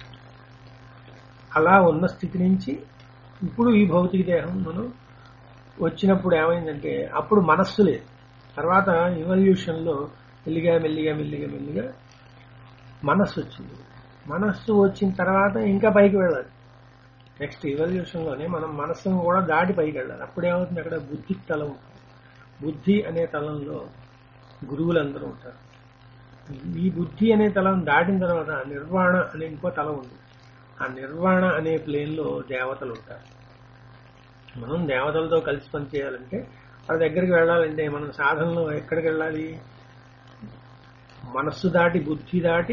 Speaker 1: అలా ఉన్న స్థితి నుంచి ఇప్పుడు ఈ భౌతిక దేహం మనం వచ్చినప్పుడు ఏమైందంటే అప్పుడు మనస్సు లేదు తర్వాత ఇవల్యూషన్ లో మెల్లిగా మెల్లిగా మెల్లిగా మెల్లిగా మనస్సు వచ్చింది మనస్సు వచ్చిన తర్వాత ఇంకా పైకి వెళ్ళాలి నెక్స్ట్ ఇవల్యూషన్ లోనే మనం మనస్సును కూడా దాటి పైకి వెళ్ళాలి అప్పుడు ఏమవుతుంది అక్కడ బుద్ధి తలం ఉంటుంది బుద్ధి అనే తలంలో గురువులందరూ ఉంటారు ఈ బుద్ధి అనే తలం దాటిన తర్వాత నిర్వాణ అనే ఇంకో తలం ఉంది ఆ నిర్వాణ అనే ప్లేన్ లో దేవతలు ఉంటారు మనం దేవతలతో కలిసి పనిచేయాలంటే వాళ్ళ దగ్గరికి వెళ్ళాలంటే మనం సాధనలో ఎక్కడికి వెళ్ళాలి మనస్సు దాటి బుద్ధి దాటి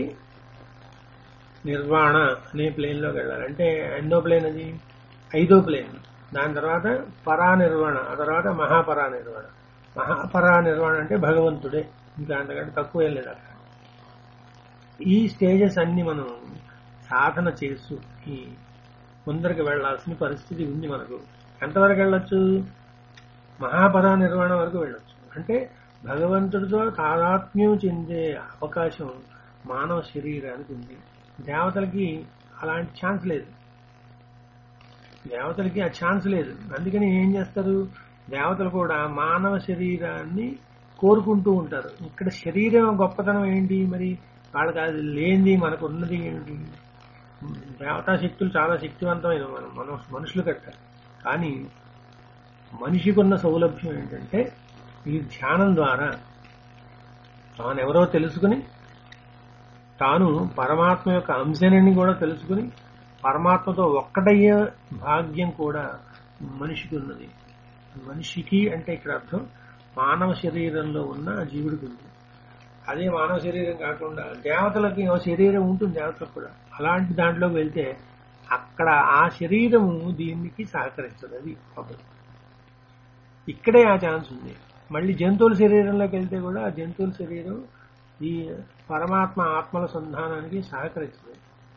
Speaker 1: నిర్వాణ అనే ప్లేన్ లోకి వెళ్ళాలి అంటే ఎన్నో ప్లేన్ అది ఐదో ప్లేన్ దాని తర్వాత పరానిర్వహణ ఆ తర్వాత మహాపరానిర్వహణ మహాపరానిర్వహణ అంటే భగవంతుడే ఇంకా అంతకంటే తక్కువ ఏం లేదు అక్కడ ఈ స్టేజెస్ అన్ని మనం సాధన చేస్తూ ఈ ముందరికి వెళ్లాల్సిన పరిస్థితి ఉంది మనకు ఎంతవరకు వెళ్ళొచ్చు మహాపరా నిర్వహణ వరకు వెళ్ళొచ్చు అంటే భగవంతుడితో తాదాత్మ్యం చెందే అవకాశం మానవ శరీరానికి ఉంది దేవతలకి అలాంటి ఛాన్స్ లేదు దేవతలకి ఆ ఛాన్స్ లేదు అందుకని ఏం చేస్తారు దేవతలు కూడా మానవ శరీరాన్ని కోరుకుంటూ ఉంటారు ఇక్కడ శరీరం గొప్పతనం ఏంటి మరి వాళ్ళకి అది లేనిది మనకు ఉన్నది ఏంటి దేవతా శక్తులు చాలా శక్తివంతమైన మనం మన మనుషులు కట్ట కానీ మనిషికి ఉన్న సౌలభ్యం ఏంటంటే ఈ ధ్యానం ద్వారా తాను ఎవరో తెలుసుకుని తాను పరమాత్మ యొక్క అంశనని కూడా తెలుసుకుని పరమాత్మతో ఒక్కటయ్యే భాగ్యం కూడా మనిషికి ఉన్నది మనిషికి అంటే ఇక్కడ అర్థం మానవ శరీరంలో ఉన్న జీవుడికి ఉంది అదే మానవ శరీరం కాకుండా దేవతలకి ఓ శరీరం ఉంటుంది దేవతలకు కూడా అలాంటి దాంట్లోకి వెళ్తే అక్కడ ఆ శరీరము దీనికి సహకరిస్తుంది అది ప్రాబ్లం ఇక్కడే ఆ ఛాన్స్ ఉంది మళ్ళీ జంతువుల శరీరంలోకి వెళ్తే కూడా ఆ జంతువుల శరీరం ఈ పరమాత్మ ఆత్మల సంధానానికి సహకరిస్తుంది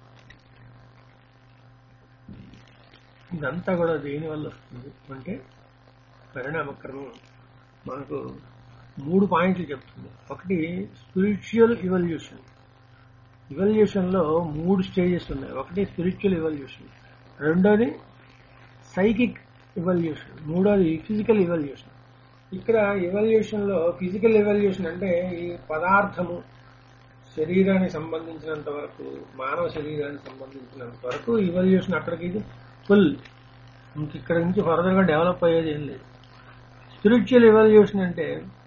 Speaker 1: ఇదంతా కూడా దేని వల్ల వస్తుంది అంటే పరిణామక్రమం మనకు మూడు పాయింట్లు చెప్తుంది ఒకటి స్పిరిచువల్ ఇవల్యూషన్ ఇవల్యూషన్ లో మూడు స్టేజెస్ ఉన్నాయి ఒకటి స్పిరిచువల్ ఇవల్యూషన్ రెండోది సైకిక్ ఇవల్యూషన్ మూడోది ఫిజికల్ ఇవల్యూషన్ ఇక్కడ ఇవల్యూషన్ లో ఫిజికల్ ఇవల్యూషన్ అంటే ఈ పదార్థము శరీరానికి సంబంధించినంత వరకు మానవ శరీరానికి సంబంధించినంత వరకు ఇవల్యూషన్ అక్కడికి ఇది ఫుల్ ఇంక ఇక్కడ నుంచి ఫర్దర్ గా డెవలప్ అయ్యేది ఏం లేదు స్పిరిచువల్ ఇవల్యూషన్ అంటే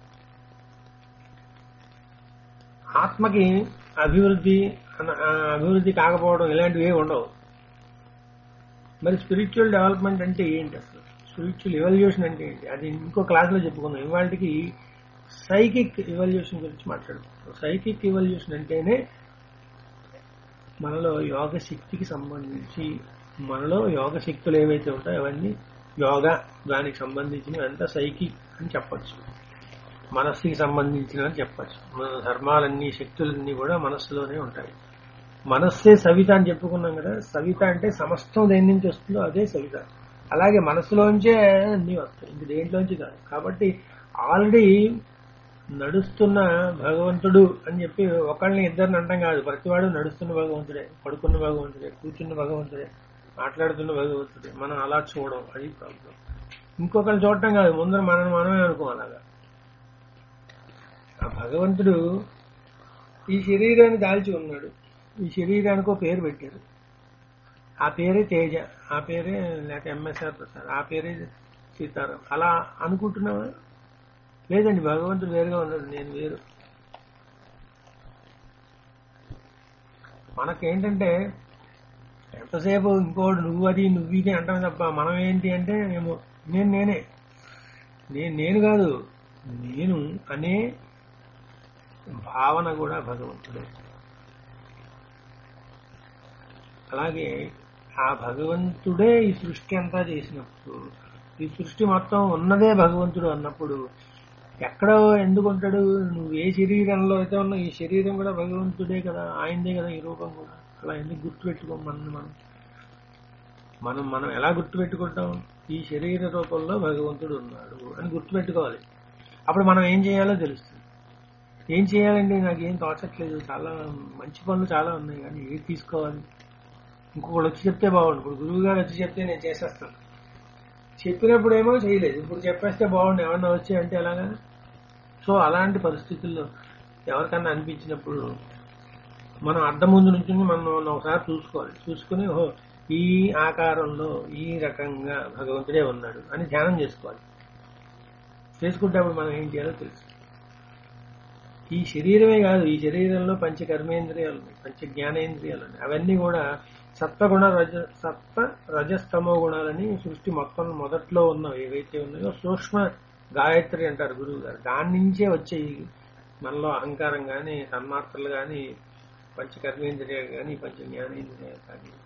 Speaker 1: ఆత్మకి అభివృద్ధి అన- ఆ అభివృద్ధి కాకపోవడం ఇలాంటివి ఏమి ఉండవు మరి స్పిరిచువల్ డెవలప్మెంట్ అంటే ఏంటి అసలు స్పిరిచువల్ ఇవల్యూషన్ అంటే ఏంటి అది ఇంకో క్లాస్ లో చెప్పుకుందాం ఇవాళకి సైకిక్ ఇవల్యూషన్ గురించి మాట్లాడుకుంటాం సైకిక్ ఇవల్యూషన్ అంటేనే మనలో యోగ శక్తికి సంబంధించి మనలో యోగ శక్తులు ఏవైతే ఉంటాయో అవన్నీ యోగా దానికి సంబంధించినవి అంతా సైకిక్ అని చెప్పొచ్చు మనస్సుకి సంబంధించినవి చెప్పచ్చు మన ధర్మాలన్నీ శక్తులన్నీ కూడా మనస్సులోనే ఉంటాయి మనస్సే సవిత అని చెప్పుకున్నాం కదా సవిత అంటే సమస్తం దేని నుంచి వస్తుందో అదే సవిత అలాగే మనస్సులోంచే అన్ని వస్తాయి ఇంక దేంట్లోంచి కాదు కాబట్టి ఆల్రెడీ నడుస్తున్న భగవంతుడు అని చెప్పి ఒకళ్ళని ఇద్దరిని అంటాం కాదు ప్రతివాడు నడుస్తున్న భగవంతుడే పడుకున్న భగవంతుడే కూర్చున్న భగవంతుడే మాట్లాడుతున్న భగవంతుడే మనం అలా చూడడం అది ప్రాబ్లం ఇంకొకరిని చూడటం కాదు ముందర మనం మనమే అనుకోవాలగా ఆ భగవంతుడు ఈ శరీరాన్ని దాల్చి ఉన్నాడు ఈ శరీరానికి ఒక పేరు పెట్టారు ఆ పేరే తేజ ఆ పేరే లేక ఎంఎస్ఆర్ ప్రసాద్ ఆ పేరే సీతారాం అలా అనుకుంటున్నావా లేదండి భగవంతుడు వేరుగా ఉన్నాడు నేను వేరు మనకేంటంటే ఎంతసేపు ఇంకోటి నువ్వు అది నువ్వు ఇది అంటాం తప్ప మనం ఏంటి అంటే మేము నేను నేనే నేను నేను కాదు నేను అనే భావన కూడా భగవంతుడే అలాగే ఆ భగవంతుడే ఈ సృష్టి అంతా చేసినప్పుడు ఈ సృష్టి మొత్తం ఉన్నదే భగవంతుడు అన్నప్పుడు ఎక్కడో ఎందుకు ఉంటాడు నువ్వు ఏ శరీరంలో అయితే ఉన్నావు ఈ శరీరం కూడా భగవంతుడే కదా ఆయనదే కదా ఈ రూపం కూడా అలా ఎందుకు గుర్తుపెట్టుకోం మనం మనం మనం మనం ఎలా గుర్తుపెట్టుకుంటాం ఈ శరీర రూపంలో భగవంతుడు ఉన్నాడు అని గుర్తుపెట్టుకోవాలి అప్పుడు మనం ఏం చేయాలో తెలుస్తుంది ఏం చేయాలండి నాకు ఏం తోచట్లేదు చాలా మంచి పనులు చాలా ఉన్నాయి కానీ ఏది తీసుకోవాలి ఇంకొకళ్ళు వచ్చి చెప్తే బాగుండు ఇప్పుడు గురువు గారు వచ్చి చెప్తే నేను చేసేస్తాను చెప్పినప్పుడు ఏమో చేయలేదు ఇప్పుడు చెప్పేస్తే బాగుండు ఏమన్నా వచ్చి అంటే ఎలాగా సో అలాంటి పరిస్థితుల్లో ఎవరికన్నా అనిపించినప్పుడు మనం అద్దం ముందు నుంచి మనం ఒకసారి చూసుకోవాలి చూసుకుని ఓహో ఈ ఆకారంలో ఈ రకంగా భగవంతుడే ఉన్నాడు అని ధ్యానం చేసుకోవాలి చేసుకుంటే అప్పుడు మనం ఏం చేయాలో తెలుసు ఈ శరీరమే కాదు ఈ శరీరంలో పంచ కర్మేంద్రియాలు ఉన్నాయి పంచ జ్ఞానేంద్రియాలు ఉన్నాయి అవన్నీ కూడా సత్వగుణ రజ సత్వ రజస్తమో గుణాలని సృష్టి మొత్తం మొదట్లో ఉన్నవి ఏవైతే ఉన్నాయో సూక్ష్మ గాయత్రి అంటారు గురువు గారు దాని నుంచే వచ్చాయి మనలో అహంకారం గాని తన్మాత్రలు గాని పంచ కర్మేంద్రియాలు గాని పంచ జ్ఞానేంద్రియాలు కానీ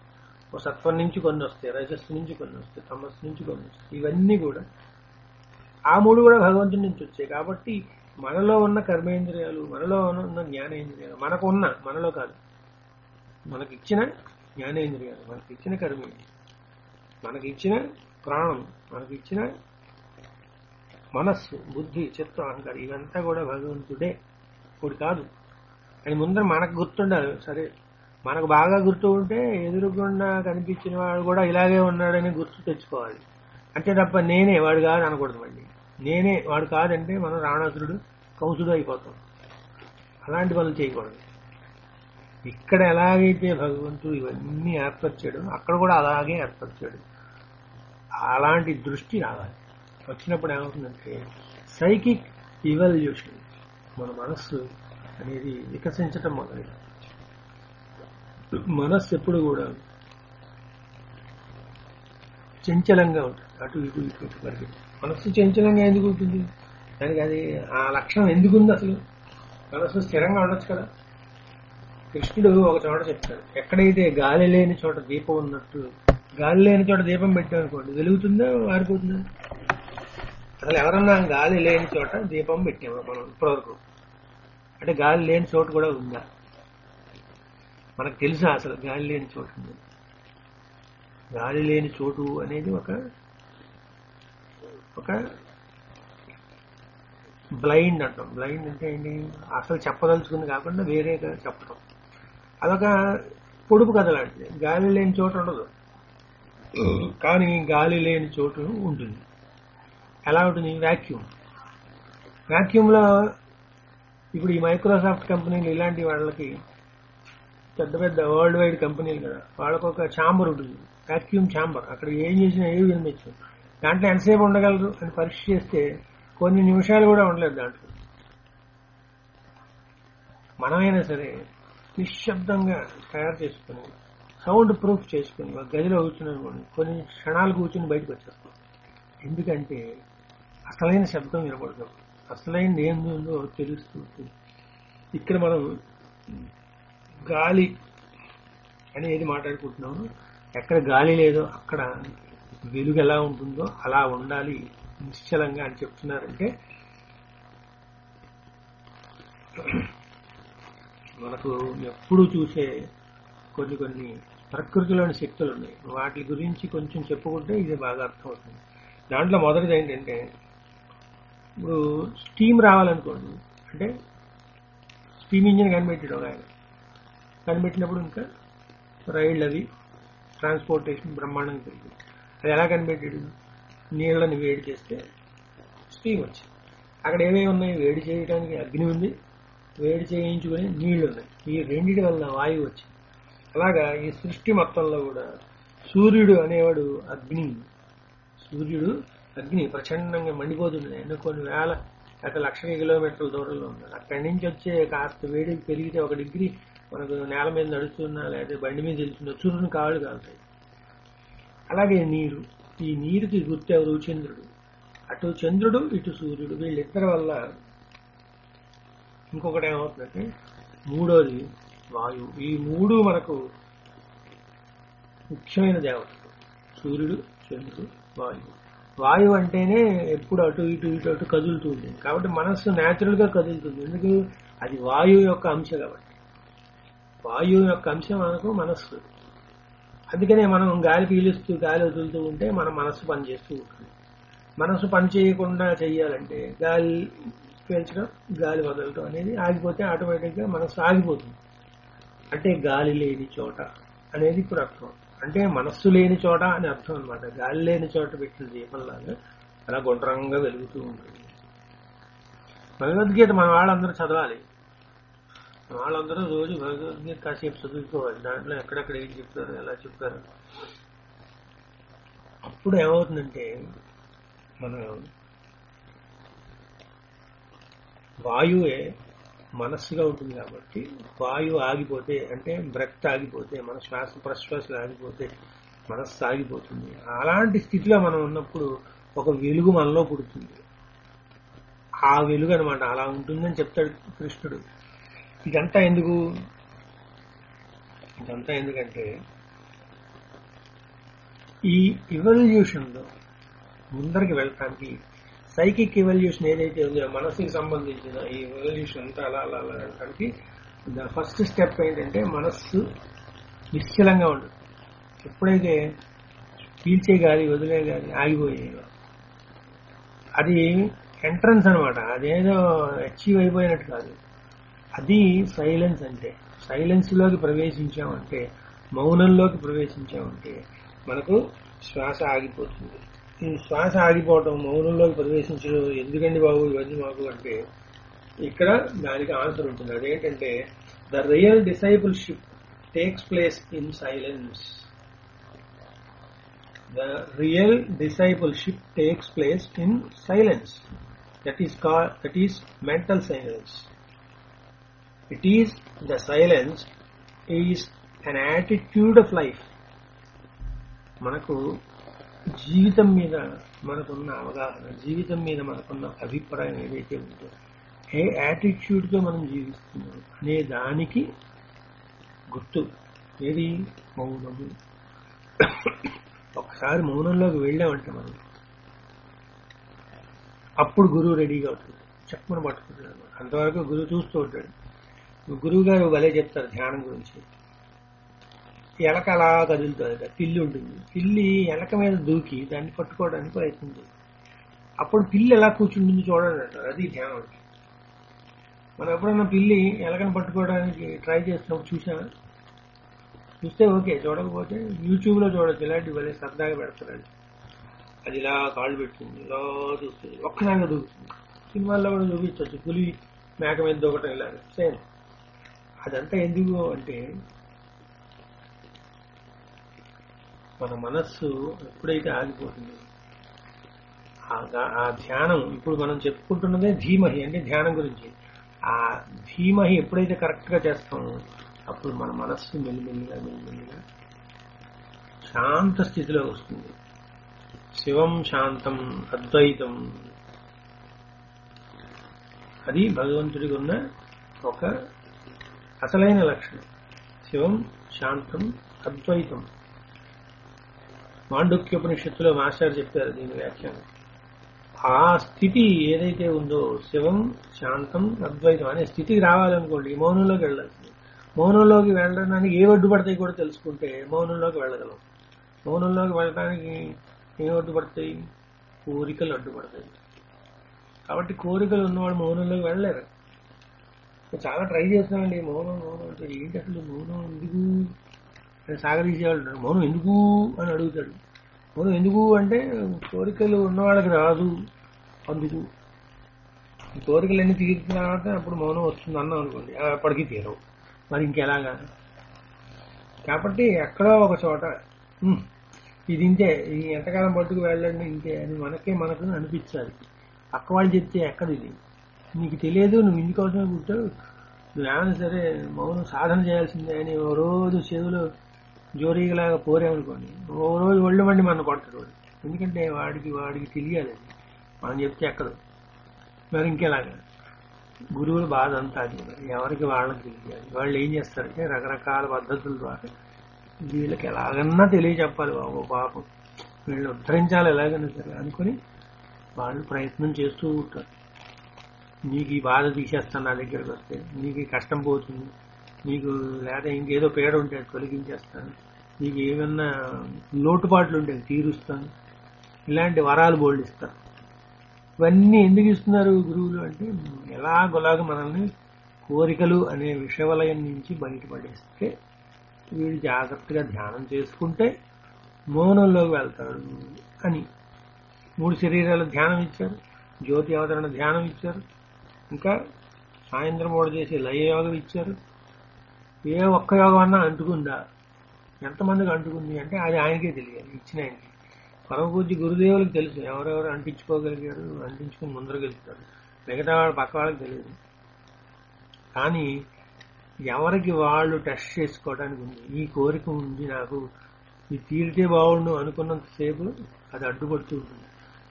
Speaker 1: ఓ సత్వం నుంచి కొన్ని వస్తాయి రజస్సు నుంచి కొన్ని వస్తాయి తమస్సు నుంచి కొన్ని వస్తాయి ఇవన్నీ కూడా ఆ మూడు కూడా భగవంతుడి నుంచి వచ్చాయి కాబట్టి మనలో ఉన్న కర్మేంద్రియాలు మనలో ఉన్న జ్ఞానేంద్రియాలు మనకు ఉన్న మనలో కాదు మనకి ఇచ్చిన జ్ఞానేంద్రియాలు మనకి ఇచ్చిన కర్మేంద్రియాలు మనకి ఇచ్చిన ప్రాణం మనకి ఇచ్చిన మనస్సు బుద్ధి చిత్తం అహంకారం ఇవంతా కూడా భగవంతుడే ఇప్పుడు కాదు అని ముందర మనకు గుర్తుండాలి సరే మనకు బాగా గుర్తు ఉంటే ఎదురుగుండా కనిపించిన వాడు కూడా ఇలాగే ఉన్నాడని గుర్తు తెచ్చుకోవాలి అంతే తప్ప నేనే వాడు కాదు అనకూడదు మళ్ళీ నేనే వాడు కాదంటే మనం రావణాసురుడు కౌసుడు అయిపోతాం అలాంటి పనులు చేయకూడదు ఇక్కడ ఎలాగైతే భగవంతుడు ఇవన్నీ ఏర్పరిచాడు అక్కడ కూడా అలాగే ఏర్పరిచాడు అలాంటి దృష్టి రావాలి వచ్చినప్పుడు ఏమవుతుందంటే సైకిక్ ఇవల్యూషన్ మన మనస్సు అనేది వికసించటం మొదలైంది మనస్సు ఎప్పుడు కూడా చంచలంగా ఉంటుంది అటు ఇటు ఇటు ఇటు పరిగెత్తి మనస్సు చంచలంగా ఎందుకు ఉంటుంది దానికి అది ఆ లక్షణం ఎందుకుంది అసలు మనస్సు స్థిరంగా ఉండొచ్చు కదా కృష్ణుడు ఒక చోట చెప్తాడు ఎక్కడైతే గాలి లేని చోట దీపం ఉన్నట్టు గాలి లేని చోట దీపం పెట్టామనుకోండి వెలుగుతుందా మారిపోతుందా అసలు ఎవరన్నా గాలి లేని చోట దీపం పెట్టాము మనం ఇప్పటివరకు అంటే గాలి లేని చోటు కూడా ఉందా మనకు తెలుసా అసలు గాలి లేని చోటు ఉంది గాలి లేని చోటు అనేది ఒక ఒక బ్లైండ్ అంటాం బ్లైండ్ అంటే ఏంటి అసలు చెప్పదలుచుకుంది కాకుండా వేరేగా చెప్పడం అదొక పొడుపు కథ లాంటిది గాలి లేని చోటు ఉండదు కానీ గాలి లేని చోటు ఉంటుంది ఎలా ఉంటుంది వ్యాక్యూమ్ వ్యాక్యూమ్లో ఇప్పుడు ఈ మైక్రోసాఫ్ట్ కంపెనీలు ఇలాంటి వాళ్ళకి పెద్ద పెద్ద వరల్డ్ వైడ్ కంపెనీలు కదా వాళ్ళకు ఒక ఛాంబర్ ఉంటుంది వ్యాక్యూమ్ ఛాంబర్ అక్కడ ఏం చేసినా ఏవి వినిపించదు దాంట్లో ఎంతసేపు ఉండగలరు అని పరీక్ష చేస్తే కొన్ని నిమిషాలు కూడా ఉండలేదు దాంట్లో మనమైనా సరే నిశ్శబ్దంగా తయారు చేసుకుని సౌండ్ ప్రూఫ్ చేసుకుని ఒక గదిలో కూర్చుని కొన్ని క్షణాలు కూర్చుని బయటకు వచ్చేస్తాం ఎందుకంటే అసలైన శబ్దం వినపడతాం అసలైనది ఏం ఉందో తెలుస్తూ ఉంటుంది ఇక్కడ మనం గాలి అనేది మాట్లాడుకుంటున్నాము ఎక్కడ గాలి లేదో అక్కడ వెలుగు ఎలా ఉంటుందో అలా ఉండాలి నిశ్చలంగా అని చెప్తున్నారంటే మనకు ఎప్పుడు చూసే కొన్ని కొన్ని ప్రకృతిలోని శక్తులు ఉన్నాయి వాటి గురించి కొంచెం చెప్పుకుంటే ఇది బాగా అర్థమవుతుంది దాంట్లో మొదటిది ఏంటంటే ఇప్పుడు స్టీమ్ రావాలనుకోండి అంటే స్టీమ్ ఇంజిన్ కనిపెట్టాడు ఒక ఆయన కనిపెట్టినప్పుడు ఇంకా రైళ్ళు అవి ట్రాన్స్పోర్టేషన్ బ్రహ్మాండంగా పెరిగింది అది ఎలా కనిపెట్టాడు నీళ్ళని వేడి చేస్తే స్టీమ్ వచ్చింది అక్కడ ఏమేమి ఉన్నాయి వేడి చేయడానికి అగ్ని ఉంది వేడి చేయించుకుని నీళ్లు ఉన్నాయి ఈ రెండింటి వల్ల వాయువు వచ్చింది అలాగా ఈ సృష్టి మొత్తంలో కూడా సూర్యుడు అనేవాడు అగ్ని సూర్యుడు అగ్ని ప్రచండంగా మండిపోతుంది ఎన్నో కొన్ని వేల లేకపోతే లక్షల కిలోమీటర్ల దూరంలో ఉన్నాడు అక్కడి నుంచి వచ్చే కాస్త వేడి పెరిగితే ఒక డిగ్రీ మనకు నేల మీద నడుస్తున్నా లేకపోతే బండి మీద వెళ్తున్నా సూర్యుని కాళ్ళు కాలుతాయి అలాగే నీరు ఈ నీరుకి గుర్తు ఎవరు చంద్రుడు అటు చంద్రుడు ఇటు సూర్యుడు వీళ్ళిద్దరి వల్ల ఇంకొకటి ఏమవుతుందంటే మూడోది వాయువు ఈ మూడు మనకు ముఖ్యమైన దేవతలు సూర్యుడు చంద్రుడు వాయువు వాయువు అంటేనే ఎప్పుడు అటు ఇటు ఇటు అటు కదులుతూ ఉంటుంది కాబట్టి మనస్సు న్యాచురల్ గా కదులుతుంది ఎందుకు అది వాయువు యొక్క అంశ కాబట్టి వాయువు యొక్క అంశం మనకు మనస్సు అందుకనే మనం గాలి పీలుస్తూ గాలి వదులుతూ ఉంటే మన మనస్సు పనిచేస్తూ ఉంటుంది మనస్సు పని చేయకుండా చెయ్యాలంటే గాలి పీల్చడం గాలి వదలటం అనేది ఆగిపోతే ఆటోమేటిక్ గా మనస్సు ఆగిపోతుంది అంటే గాలి లేని చోట అనేది ఇప్పుడు అర్థం అంటే మనస్సు లేని చోట అని అర్థం అనమాట గాలి లేని చోట పెట్టిన దీపంలాగా అలా గుండ్రంగా వెలుగుతూ ఉంటుంది భగవద్గీత మన వాళ్ళందరూ చదవాలి మన వాళ్ళందరూ రోజు భగవద్గీత కాసేపు చదువుకోవాలి దాంట్లో ఎక్కడెక్కడ ఏం చెప్తారు ఎలా చెప్తారు అప్పుడు ఏమవుతుందంటే మన వాయువే మనస్సుగా ఉంటుంది కాబట్టి వాయువు ఆగిపోతే అంటే బ్రెత్ ఆగిపోతే మన శ్వాస ప్రశ్వాసలు ఆగిపోతే మనస్సు ఆగిపోతుంది అలాంటి స్థితిలో మనం ఉన్నప్పుడు ఒక వెలుగు మనలో పుడుతుంది ఆ వెలుగు అనమాట అలా ఉంటుందని చెప్తాడు కృష్ణుడు ఇదంతా ఎందుకు ఇదంతా ఎందుకంటే ఈ ఇవల్యూషన్ లో ముందరికి వెళ్ళటానికి సైకిక్ ఇవల్యూషన్ ఏదైతే ఉందో మనసుకి సంబంధించిన ఈ ఇవల్యూషన్ అంతా అలా అలా అలా వెళ్ళటానికి దాని ఫస్ట్ స్టెప్ ఏంటంటే మనస్సు నిశ్చలంగా ఉండదు ఎప్పుడైతే పీల్చే గాలి వదిలే గాలి ఆగిపోయేదో అది ఎంట్రన్స్ అనమాట అదేదో అచీవ్ అయిపోయినట్టు కాదు అది సైలెన్స్ అంటే సైలెన్స్ లోకి ప్రవేశించామంటే మౌనంలోకి ప్రవేశించామంటే మనకు శ్వాస ఆగిపోతుంది ఈ శ్వాస ఆగిపోవటం మౌనంలోకి ప్రవేశించడం ఎందుకండి బాబు ఇవన్నీ మాకు అంటే ఇక్కడ దానికి ఆన్సర్ ఉంటుంది అదేంటంటే the real discipleship takes place in silence the real discipleship takes place in silence that is కా that is mental silence it is the silence is an attitude of life మనకు జీవితం మీద మనకున్న అవగాహన జీవితం మీద మనకున్న అభిప్రాయం ఏదైతే ఉందో ఏ యాటిట్యూడ్ తో మనం జీవిస్తున్నాం అనే దానికి గుర్తు ఏది మౌనము ఒకసారి మౌనంలోకి వెళ్ళామంటే మనం అప్పుడు గురువు రెడీగా అవుతుంది చెప్పమని పట్టుకుంటాడు అంతవరకు గురువు చూస్తూ ఉంటాడు గురువు గారు భలే చెప్తారు ధ్యానం గురించి ఎలక అలా కదులుతుంది పిల్లి ఉంటుంది పిల్లి ఎలక మీద దూకి దాన్ని పట్టుకోవడానికి ప్రయత్నించింది అప్పుడు పిల్లి ఎలా కూర్చుంటుంది చూడండి అంటారు అది ధ్యానం అంటే మనం ఎప్పుడన్నా పిల్లి ఎలకను పట్టుకోవడానికి ట్రై చేస్తున్నప్పుడు చూసామా చూస్తే ఓకే చూడకపోతే యూట్యూబ్ లో చూడొచ్చు ఇలాంటి భలే సరదాగా పెడతారు అది అది ఇలా కాళ్ళు పెట్టుకుంది ఇలా చూస్తుంది ఒక్కసారిగా దూకుతుంది సినిమాల్లో కూడా చూపించవచ్చు పులి మేక మీద దూకటం ఇలాగ సేమ్ అదంతా ఎందుకు అంటే మన మనస్సు ఎప్పుడైతే ఆగిపోతుంది ఆ గా- ఆ ధ్యానం ఇప్పుడు మనం చెప్పుకుంటున్నదే ధీమహి అంటే ధ్యానం గురించి ఆ ధీమహి ఎప్పుడైతే కరెక్ట్ గా చేస్తామో అప్పుడు మన మనస్సు మెల్లిమెల్లిగా మెల్లిమెల్లిగా శాంత స్థితిలో వస్తుంది శివం శాంతం అద్వైతం అది భగవంతుడికి ఉన్న ఒక అసలైన లక్షణం శివం శాంతం అద్వైతం మాండుక్యోపనిషత్తులో మాస్టర్ చెప్పారు దీని వ్యాఖ్యానం ఆ స్థితి ఏదైతే ఉందో శివం శాంతం అద్వైతం అనే స్థితికి రావాలనుకోండి మౌనంలోకి వెళ్ళాల్సింది మౌనంలోకి వెళ్ళడానికి ఏ అడ్డుపడతాయి కూడా తెలుసుకుంటే మౌనంలోకి వెళ్ళగలం మౌనంలోకి వెళ్ళడానికి ఏం అడ్డుపడతాయి కోరికలు అడ్డుపడతాయి కాబట్టి కోరికలు ఉన్నవాడు మౌనంలోకి వెళ్ళలేరు నేను చాలా ట్రై చేస్తున్నానండి మౌనం మౌనం అంటే ఏంటి అసలు మౌనం ఎందుకు అని సాగదీసేవాళ్ళు ఉన్నారు. మౌనం ఎందుకు అని అడుగుతాడు మౌనం ఎందుకు అంటే కోరికలు ఉన్నవాళ్ళకి రాదు అందుకు ఈ కోరికలన్నీ తీరిన తర్వాత అప్పుడు మౌనం వస్తుంది అన్నాం అనుకోండి ఆ, అప్పటికి తీరవు మరి ఇంకెలాగా కాబట్టి ఎక్కడో ఒక చోట "ఉమ్, ఇది ఇంతే ఇది ఎంతకాలం పట్టుకు వెళ్ళండి ఇంతే అని మనకే మనకు అనిపించాలి పక్క వాళ్ళు చెప్తే ఎక్కడ ఇది నీకు తెలియదు నువ్వు ఇందుకోసమే పుట్టావు నువ్వేమైనా సరే మౌనం సాధన చేయాల్సిందే అని ఓ రోజు చెవులో జోరీగలాగా పోరేమనుకోండి ఓ రోజు ఒళ్ళు మండి మన కొడతాడు వాడు ఎందుకంటే వాడికి వాడికి తెలియాలి అది మనం చెప్తే ఎక్కదు మరి ఇంకెలాగా గురువుల బాధ అంతా అది ఎవరికి వాళ్ళకి తెలియాలి వాళ్ళు ఏం చేస్తారంటే రకరకాల పద్ధతుల ద్వారా వీళ్ళకి ఎలాగన్నా తెలియచెప్పాలి బాబు పాపం వీళ్ళు ఉద్ధరించాలి ఎలాగైనా సరే అనుకుని వాళ్ళు ప్రయత్నం చేస్తూ ఉంటారు నీకు ఈ బాధ తీసేస్తాను నా దగ్గరకు వస్తే నీకు ఈ కష్టం పోతుంది నీకు లేదా ఇంకేదో పేడ ఉంటే అది తొలగించేస్తాను నీకు ఏమన్నా లోటుపాట్లు ఉంటే అది తీరుస్తాను ఇలాంటి వరాలు బోల్డ్ ఇస్తారు ఇవన్నీ ఎందుకు ఇస్తున్నారు గురువులు అంటే ఎలాగోలాగా మనల్ని కోరికలు అనే విషవలయం నుంచి బయటపడేస్తే వీడు జాగ్రత్తగా ధ్యానం చేసుకుంటే మౌనంలోకి వెళ్తాడు అని మూడు శరీరాల ధ్యానం ఇచ్చారు జ్యోతి అవతరణ ధ్యానం ఇచ్చారు ఇంకా సాయంత్రం పూట చేసే లయ యోగం ఇచ్చారు ఏ ఒక్క యోగం అన్నా అంటుకుందా ఎంతమందికి అంటుకుంది అంటే అది ఆయనకే తెలియాలి ఇచ్చిన ఆయనకి పరమ పూజ్య గురుదేవులకు తెలుసు ఎవరెవరు అంటించుకోగలిగారు అంటించుకుని ముందరగలుగుతారు మిగతా వాళ్ళ పక్క వాళ్ళకి తెలియదు కానీ ఎవరికి వాళ్ళు టెస్ట్ చేసుకోవడానికి ఉంది ఈ కోరిక ఉంది నాకు ఇది తీరితే బాగుండు అనుకున్నంతసేపు అది అడ్డుపడుతూ ఉంటుంది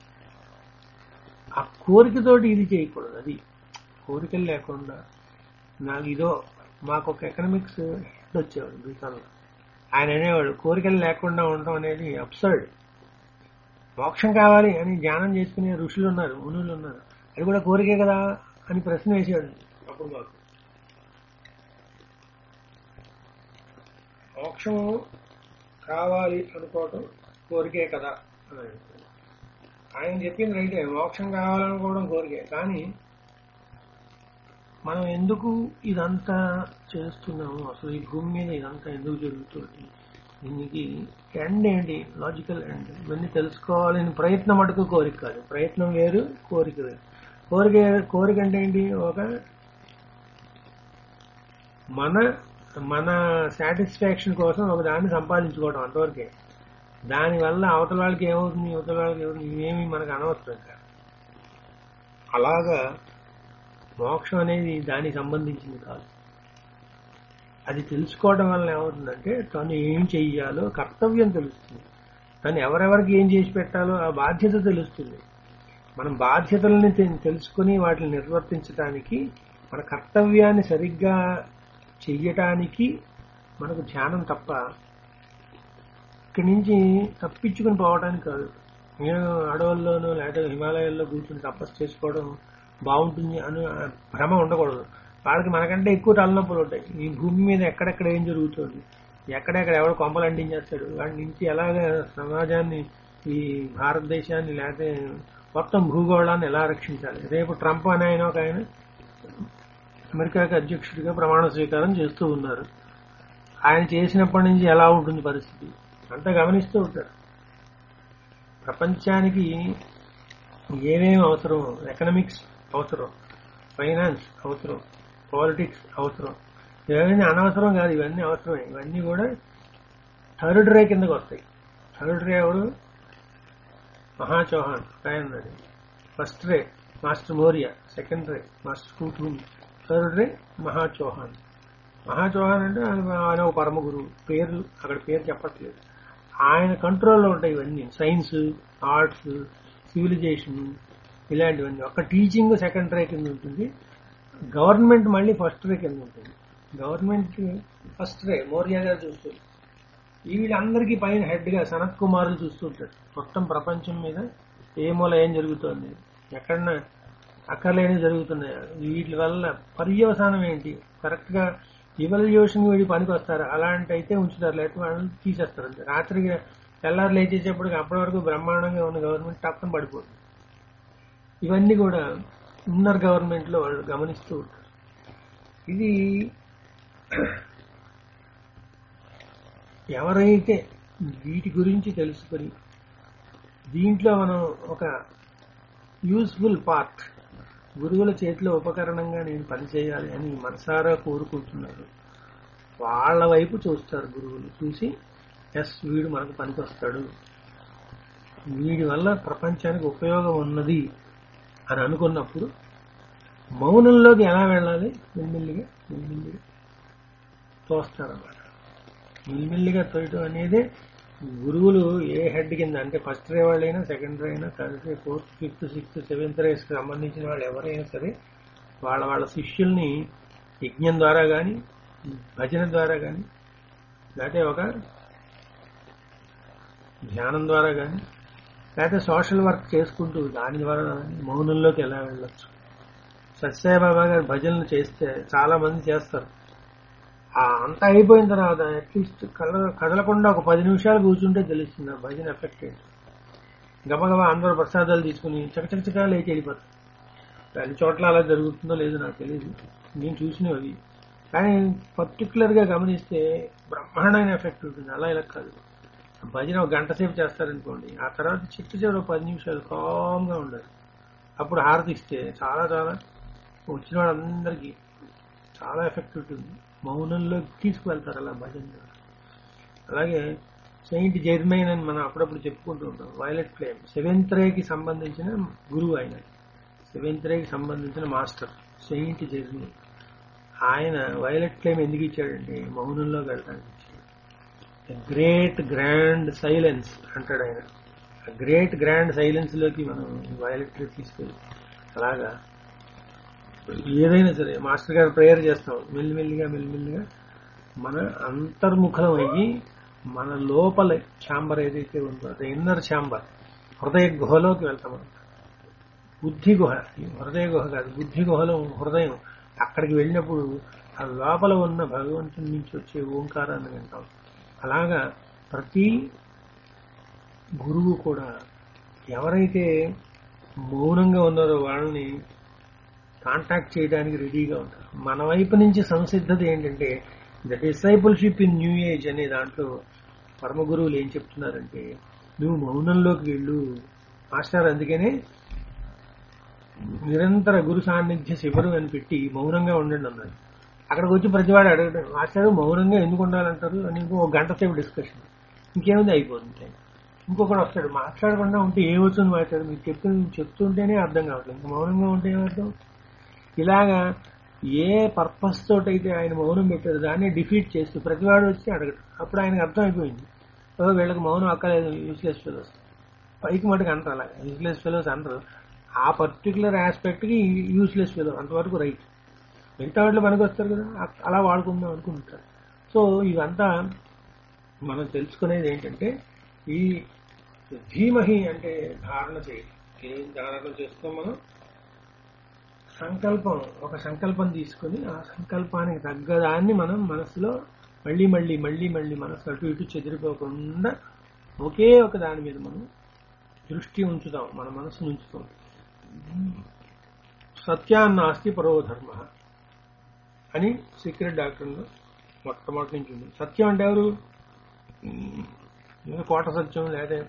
Speaker 1: ఆ కోరికతోటి ఇది చేయకూడదు అది కోరికలు లేకుండా నాకు ఇదో మాకు ఒక ఎకనామిక్స్ హెడ్ వచ్చేవాడు బీకాన్లో ఆయన అనేవాడు కోరికలు లేకుండా ఉండటం అనేది అబ్సర్డ్ మోక్షం కావాలి అని ధ్యానం చేసుకునే ఋషులు ఉన్నారు మునులు ఉన్నారు అది కూడా కోరికే కదా అని ప్రశ్న వేసాడు అప్పుడు మాకు మోక్షం కావాలి అనుకోవటం కోరికే కదా అని ఆయన. ఆయన చెప్పింది రైటే మోక్షం కావాలనుకోవడం కోరికే కానీ మనం ఎందుకు ఇదంతా చేస్తున్నాము అసలు ఈ భూమి మీద ఇదంతా ఎందుకు జరుగుతుంది దీనికి ఎండ్ ఏంటి లాజికల్ ఎండ్ ఇవన్నీ తెలుసుకోవాలని ప్రయత్నం మటుకు కోరిక కాదు ప్రయత్నం వేరు కోరిక వేరు కోరిక కోరిక అంటే ఏంటి ఒక మన మన సాటిస్ఫాక్షన్ కోసం ఒక దాన్ని సంపాదించుకోవడం అంతవరకే దానివల్ల అవతల వాళ్ళకి ఏమవుతుంది అవతల వాళ్ళకి ఏమవుతుంది ఇవేమి మనకు అనవసరం కాదు అలాగా మోక్షం అనేది దానికి సంబంధించింది కాదు అది తెలుసుకోవడం వల్ల ఏమవుతుందంటే తను ఏం చెయ్యాలో కర్తవ్యం తెలుస్తుంది తను ఎవరెవరికి ఏం చేసి పెట్టాలో ఆ బాధ్యత తెలుస్తుంది మనం బాధ్యతల్ని తె- తెలుసుకుని వాటిని నిర్వర్తించడానికి మన కర్తవ్యాన్ని సరిగ్గా చెయ్యటానికి మనకు ధ్యానం తప్ప ఇక్కడి నుంచి తప్పించుకుని పోవడానికి కాదు నేను అడవుల్లోనూ లేదా హిమాలయాల్లో కూర్చుని తపస్సు చేసుకోవడం బాగుంటుంది అని ఆ భ్రమ ఉండకూడదు వాళ్ళకి మనకంటే ఎక్కువ తలనొప్పులు ఉంటాయి ఈ భూమి మీద ఎక్కడెక్కడ ఏం జరుగుతుంది ఎక్కడెక్కడ ఎవడు కొంపలు అంటించేస్తాడు వాడి నుంచి ఎలాగ సమాజాన్ని ఈ భారతదేశాన్ని లేకపోతే మొత్తం భూగోళాన్ని ఎలా రక్షించాలి రేపు ట్రంప్ అనే ఆయన ఒక ఆయన అమెరికాకి అధ్యక్షుడిగా ప్రమాణ స్వీకారం చేస్తూ ఉన్నారు ఆయన చేసినప్పటి నుంచి ఎలా ఉంటుంది పరిస్థితి అంతా గమనిస్తూ ఉంటారు ప్రపంచానికి ఏమేమి అవసరం ఎకనామిక్స్ అవసరం ఫైనాన్స్ అవసరం పాలిటిక్స్ అవసరం ఇవన్నీ అనవసరం కాదు ఇవన్నీ అవసరమే ఇవన్నీ కూడా థర్డ్ రే కిందకు వస్తాయి థర్డ్ రే ఎవడు మహా చౌహాన్ ఒక ఆయన ఉన్నాడు first ray master Morya second ray master Kuthumi third ray Maha Chohan మహా చౌహాన్ అంటే ఆయన ఆయన ఒక పరమ గురువు పేర్లు అక్కడ పేరు చెప్పట్లేదు ఆయన కంట్రోల్లో ఉంటాయి ఇవన్నీ సైన్స్ ఆర్ట్స్ సివిలైజేషన్ ఇలాంటివన్నీ ఒక టీచింగ్ సెకండ్ రే కింద ఉంటుంది గవర్నమెంట్ మళ్ళీ ఫస్ట్ రే కింద ఉంటుంది గవర్నమెంట్ ఫస్ట్ రే మౌర్య గారు చూస్తుంది వీళ్ళందరికీ పైన హెడ్ గా సనత్ కుమారులు చూస్తుంటారు మొత్తం ప్రపంచం మీద ఏ మూల ఏం జరుగుతోంది ఎక్కడన్నా అక్కర్లేని జరుగుతున్నాయి వీటి వల్ల పర్యవసానం ఏంటి కరెక్ట్ గా ఇవల్యూషన్ వీడి పనికి వస్తారు అలాంటి అయితే ఉంచుతారు లేకపోతే వాళ్ళని తీసేస్తారు అంతే రాత్రికి తెల్లారు లేచేసేప్పటికి అప్పటి వరకు బ్రహ్మాండంగా ఉన్న గవర్నమెంట్ టక్కన పడిపోతుంది ఇవన్నీ కూడా ఉన్నర్ గవర్నమెంట్ లో వాళ్ళు గమనిస్తూ ఉంటారు ఇది ఎవరైతే వీటి గురించి తెలుసుకొని దీంట్లో మనం ఒక యూస్ఫుల్ పార్ట్ గురువుల చేతిలో ఉపకరణంగా నేను పనిచేయాలి అని మనసారా కోరుకుంటున్నారు వాళ్ళ వైపు చూస్తారు గురువులు చూసి ఎస్ వీడు మనకు పనికొస్తాడు వీడి వల్ల ప్రపంచానికి ఉపయోగం ఉన్నది అని అనుకున్నప్పుడు మౌనంలోకి ఎలా వెళ్ళాలి మెల్లిమెల్లిగా మెల్లిమెల్లిగా తోస్తారన్నమాట మెల్లిమెల్లిగా తోయటం అనేది గురువులు ఏ హెడ్ కింద అంటే ఫస్ట్ రే వాళ్ళైనా సెకండ్ రే అయినా third ray fourth fifth sixth seventh rays కి సంబంధించిన వాళ్ళు ఎవరైనా సరే వాళ్ళ వాళ్ళ శిష్యుల్ని యజ్ఞం ద్వారా కానీ భజన ద్వారా కానీ లేకపోతే ఒక ధ్యానం ద్వారా కానీ లేకపోతే సోషల్ వర్క్ చేసుకుంటూ దాని ద్వారా గానీ మౌనంలోకి ఎలా వెళ్ళొచ్చు సత్యసాయిబాబా గారు భజనలు చేస్తే చాలా మంది చేస్తారు ఆ అంతా అయిపోయిన తర్వాత అట్లీస్ట్ కదల కదలకుండా ఒక పది నిమిషాలు కూర్చుంటే తెలుస్తుంది ఆ భజన ఎఫెక్ట్ ఏంటి గబగబా అందరూ ప్రసాదాలు తీసుకుని చకచకచకా లేచి వెళ్ళిపోతారు అన్ని చోట్ల అలా జరుగుతుందో లేదో నాకు తెలియదు నేను చూసినవి అవి కానీ పర్టికులర్ గా గమనిస్తే బ్రహ్మాండమైన ఎఫెక్ట్ ఉంటుంది అలా ఇలా కాదు భజన ఒక గంట సేపు చేస్తారనుకోండి ఆ తర్వాత చిట్టు చివరి పది నిమిషాలు కామ్గా ఉండాలి అప్పుడు హారతి ఇస్తే చాలా చాలా వచ్చిన వాళ్ళందరికీ చాలా ఎఫెక్ట్ ఉంటుంది మౌనంలో తీసుకువెళ్తారు అలా భజన ద్వారా. అలాగే సెయింట్ జెర్మైన్ అని మనం అప్పుడప్పుడు చెప్పుకుంటూ ఉంటాం వైలెట్ ఫ్లేమ్ సెవెంత్ రేకి సంబంధించిన గురువు ఆయన సెవెంత్ రేకి సంబంధించిన మాస్టర్ సెయింట్ జెర్మైన్ ఆయన వైలెట్ ఫ్లేమ్ ఎందుకు ఇచ్చాడంటే మౌనంలోకి వెళ్ళడానికి ఇచ్చాడు గ్రేట్ గ్రాండ్ సైలెన్స్ అంటాడు ఆయన గ్రేట్ గ్రాండ్ సైలెన్స్ లోకి మనం వైలెట్ తీసుకెళ్ళి అలాగా ఏదైనా సరే మాస్టర్ గారు ప్రేయర్ చేస్తాం మెల్లిమెల్లిగా మెల్లిమెల్లిగా మన అంతర్ముఖం అయ్యి మన లోపల ఛాంబర్ ఏదైతే ఉందో అది ఇన్నర్ ఛాంబర్ హృదయ గుహలోకి వెళ్తాం మనం. బుద్ధి గుహ ఈ హృదయ గుహ కాదు బుద్ధి గుహలో హృదయం అక్కడికి వెళ్ళినప్పుడు ఆ లోపల ఉన్న భగవంతుని నుంచి వచ్చే ఓంకారాన్ని వింటాం అలాగా ప్రతి గురువు కూడా ఎవరైతే మౌనంగా ఉన్నారో వాళ్ళని కాంటాక్ట్ చేయడానికి రెడీగా ఉంటారు మన వైపు నుంచి సంసిద్ధత ఏంటంటే the discipleship in new age అనే దాంట్లో పరమ గురువులు ఏం చెప్తున్నారంటే నువ్వు మౌనంలోకి వెళ్ళు మాస్టర్ అందుకనే నిరంతర గురు సాన్నిధ్య శిబిరం అని పెట్టి మౌనంగా ఉండండి అన్నారు అక్కడికి వచ్చి ప్రతివాడు అడగడం మాస్టర్ మౌనంగా ఎందుకు ఉండాలంటారు అని ఇంకో ఒక గంట సేపు డిస్కషన్ ఇంకేముంది అయిపోతుంది ఇంకొకడు వస్తాడు మాట్లాడకుండా ఉంటే ఏమవుతుంది మాట్లాడు మీకు చెప్తూ చెప్తుంటేనే అర్థం కావట్లేదు ఇంకా మౌనంగా ఉంటే ఏమర్థం ఇలాగా ఏ పర్పస్ తోటైతే ఆయన మౌనం పెట్టారు దాన్ని డిఫీట్ చేస్తూ ప్రతివాడు వచ్చి అడగడు అప్పుడు ఆయనకు అర్థం అయిపోయింది ఓ వీళ్ళకి మౌనం అక్కలేదు యూస్లెస్ ఫెలోస్ పైకి మటుకు అంటారు అలా యూస్లెస్ ఫెలోస్ అంటారు ఆ పర్టికులర్ ఆస్పెక్ట్కి యూస్లెస్ ఫెలో అంతవరకు రైట్ మిగతా వాళ్ళు పనికి వస్తారు కదా అ- అలా వాడుకుందాం అనుకుంటారు సో ఇదంతా మనం తెలుసుకునేది ఏంటంటే ఈ ధీమహి అంటే ధారణ చేయడం ఏం ధారణ చేస్తాం మనం సంకల్పం ఒక సంకల్పం తీసుకొని ఆ సంకల్పానికి తగ్గదాన్ని మనం మనసులో మళ్ళీ మళ్ళీ మళ్ళీ మళ్ళీ మనసు అటు ఇటు చెదిరిపోకుండా ఒకే ఒక దాని మీద మనం దృష్టి ఉంచుతాం మన మనసును ఉంచుతాం సత్యాన్నాస్తి పరో ధర్మ అని సీక్రెట్ డాక్టర్లో మొట్టమొదటి నుంచి ఉంది సత్యం అంటే ఎవరు ఉమ్, ఏదో కోట సత్యం లేదా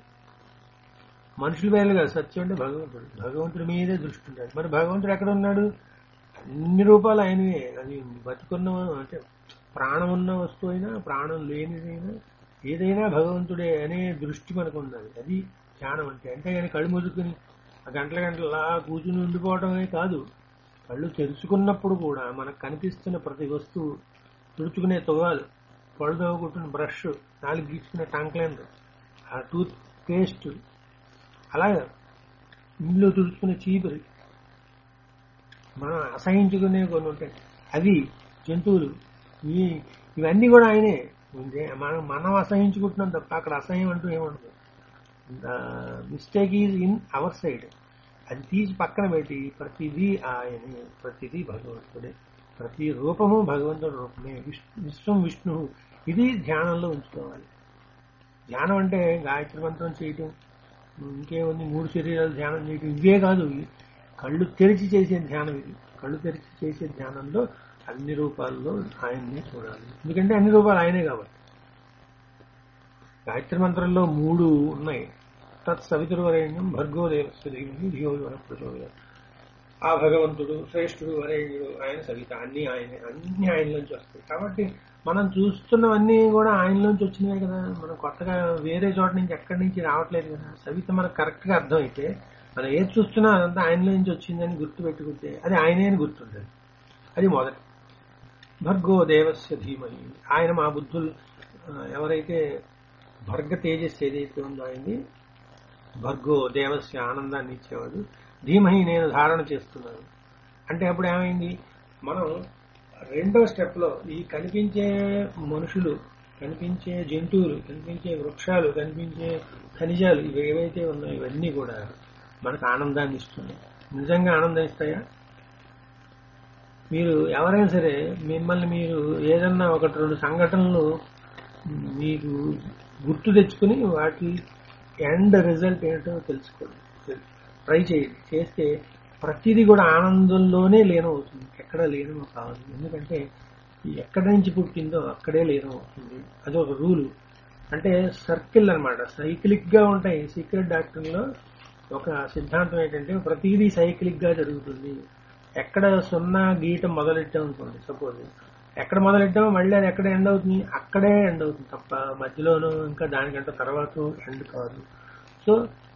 Speaker 1: మనుషుల మీద కాదు సత్యం అంటే భగవంతుడు భగవంతుడి మీదే దృష్టి ఉంటాడు మరి భగవంతుడు ఎక్కడ ఉన్నాడు అన్ని రూపాలు ఆయనవే అది బతుకున్న అంటే ప్రాణం ఉన్న వస్తువు అయినా ప్రాణం లేనిదైనా ఏదైనా భగవంతుడే అనే దృష్టి మనకు ఉన్నది అది ధ్యానం అంటే అంటే కానీ కళ్ళు మూసుకుని ఆ గంటల గంటలా కూర్చుని ఉండిపోవడమే కాదు కళ్ళు తెరుచుకున్నప్పుడు కూడా మనకు కనిపిస్తున్న ప్రతి వస్తువు తుడుచుకునే తొవ్వాలు పళ్ళు తవ్వుకుంటున్న బ్రష్ నాలుగు గీచుకునే టంక్లైన్ ఆ టూత్ పేస్ట్ అలాగే ఇల్లు తుడుచుకునే చీపురు మనం అసహించుకునే కొన్ని ఉంటాయి అవి జంతువులు ఈ ఇవన్నీ కూడా ఆయనే ఉందే మనం మనం అసహించుకుంటున్నాం తప్ప అక్కడ అసహ్యం అంటూ ఏముండదు mistake is in our side అది తీసి పక్కన పెట్టి ప్రతిదీ ఆయనే ప్రతిదీ భగవంతుడే ప్రతి రూపము భగవంతుడి రూపమే విష్ణు విశ్వం విష్ణు ఇది ధ్యానంలో ఉంచుకోవాలి ధ్యానం అంటే గాయత్రి మంత్రం చేయటం ఇంకేముంది మూడు శరీరాలు ధ్యానం చేయటం ఇవే కాదు ఇవి కళ్ళు తెరిచి చేసే ధ్యానం ఇది కళ్ళు తెరిచి చేసే ధ్యానంలో అన్ని రూపాల్లో ఆయన్ని చూడాలి ఎందుకంటే అన్ని రూపాలు ఆయనే కాబట్టి గాయత్రి మంత్రంలో మూడు ఉన్నాయి తత్ సవితుర్వరేణ్యం భర్గో దేవస్య దేవి ధియో యువ ప్రచోదయాత్. ఆ భగవంతుడు శ్రేష్ఠుడు వరేణ్యుడు ఆయన సవిత అన్ని ఆయనే అన్ని ఆయనలోంచి వస్తాయి కాబట్టి మనం చూస్తున్నవన్నీ కూడా ఆయనలోంచి వచ్చినవే కదా మనం కొత్తగా వేరే చోట నుంచి ఎక్కడి నుంచి రావట్లేదు కదా సవిత మనకు కరెక్ట్ గా అర్థమైతే మనం ఏది చూస్తున్నా అదంతా ఆయనలో నుంచి వచ్చిందని గుర్తు పెట్టుకుంటే అది ఆయనే అని గుర్తుంటుంది అది మొదటి భర్గో దేవస్య ధీమహి ఆయన మా బుద్ధులు ఆ, ఎవరైతే భర్గ తేజస్సు ఏదైతే ఉందో ఆయనది భర్గో దేవస్య ఆనందాన్ని ఇచ్చేవాడు ధీమహి నేను ధారణ చేస్తున్నాను అంటే అప్పుడు ఏమైంది మనం రెండో స్టెప్ లో ఈ కనిపించే మనుషులు కనిపించే జంతువులు కనిపించే వృక్షాలు కనిపించే ఖనిజాలు ఇవి ఏవైతే ఉన్నాయో ఇవన్నీ కూడా మనకు ఆనందాన్ని ఇస్తున్నాయి నిజంగా ఆనందం ఇస్తాయా మీరు ఎవరైనా సరే మిమ్మల్ని మీరు ఏదన్నా ఒకటి రెండు సంఘటనలు మీకు గుర్తు తెచ్చుకుని వాటి ఎండ్ రిజల్ట్ ఏంటో తెలుసుకోండి ట్రై చేయండి చేస్తే ప్రతిదీ కూడా ఆనందంలోనే లీనమవుతుంది ఎక్కడ లీనం కావాలి ఎందుకంటే ఎక్కడి నుంచి పుట్టిందో అక్కడే లీనం అవుతుంది అది ఒక రూలు అంటే సర్కిల్ అన్నమాట సైక్లిక్ గా ఉంటాయి సీక్రెట్ డాక్టర్లో ఒక సిద్ధాంతం ఏంటంటే ప్రతిదీ సైక్లిక్ గా జరుగుతుంది ఎక్కడ సున్నా గీయటం మొదలెట్టాం అనుకోండి సపోజ్ ఎక్కడ మొదలెట్టామో మళ్ళీ అది ఎక్కడ ఎండ్ అవుతుంది అక్కడే ఎండ్ అవుతుంది తప్ప మధ్యలోనూ ఇంకా దానికంటే తర్వాత ఎండ్ కాదు సో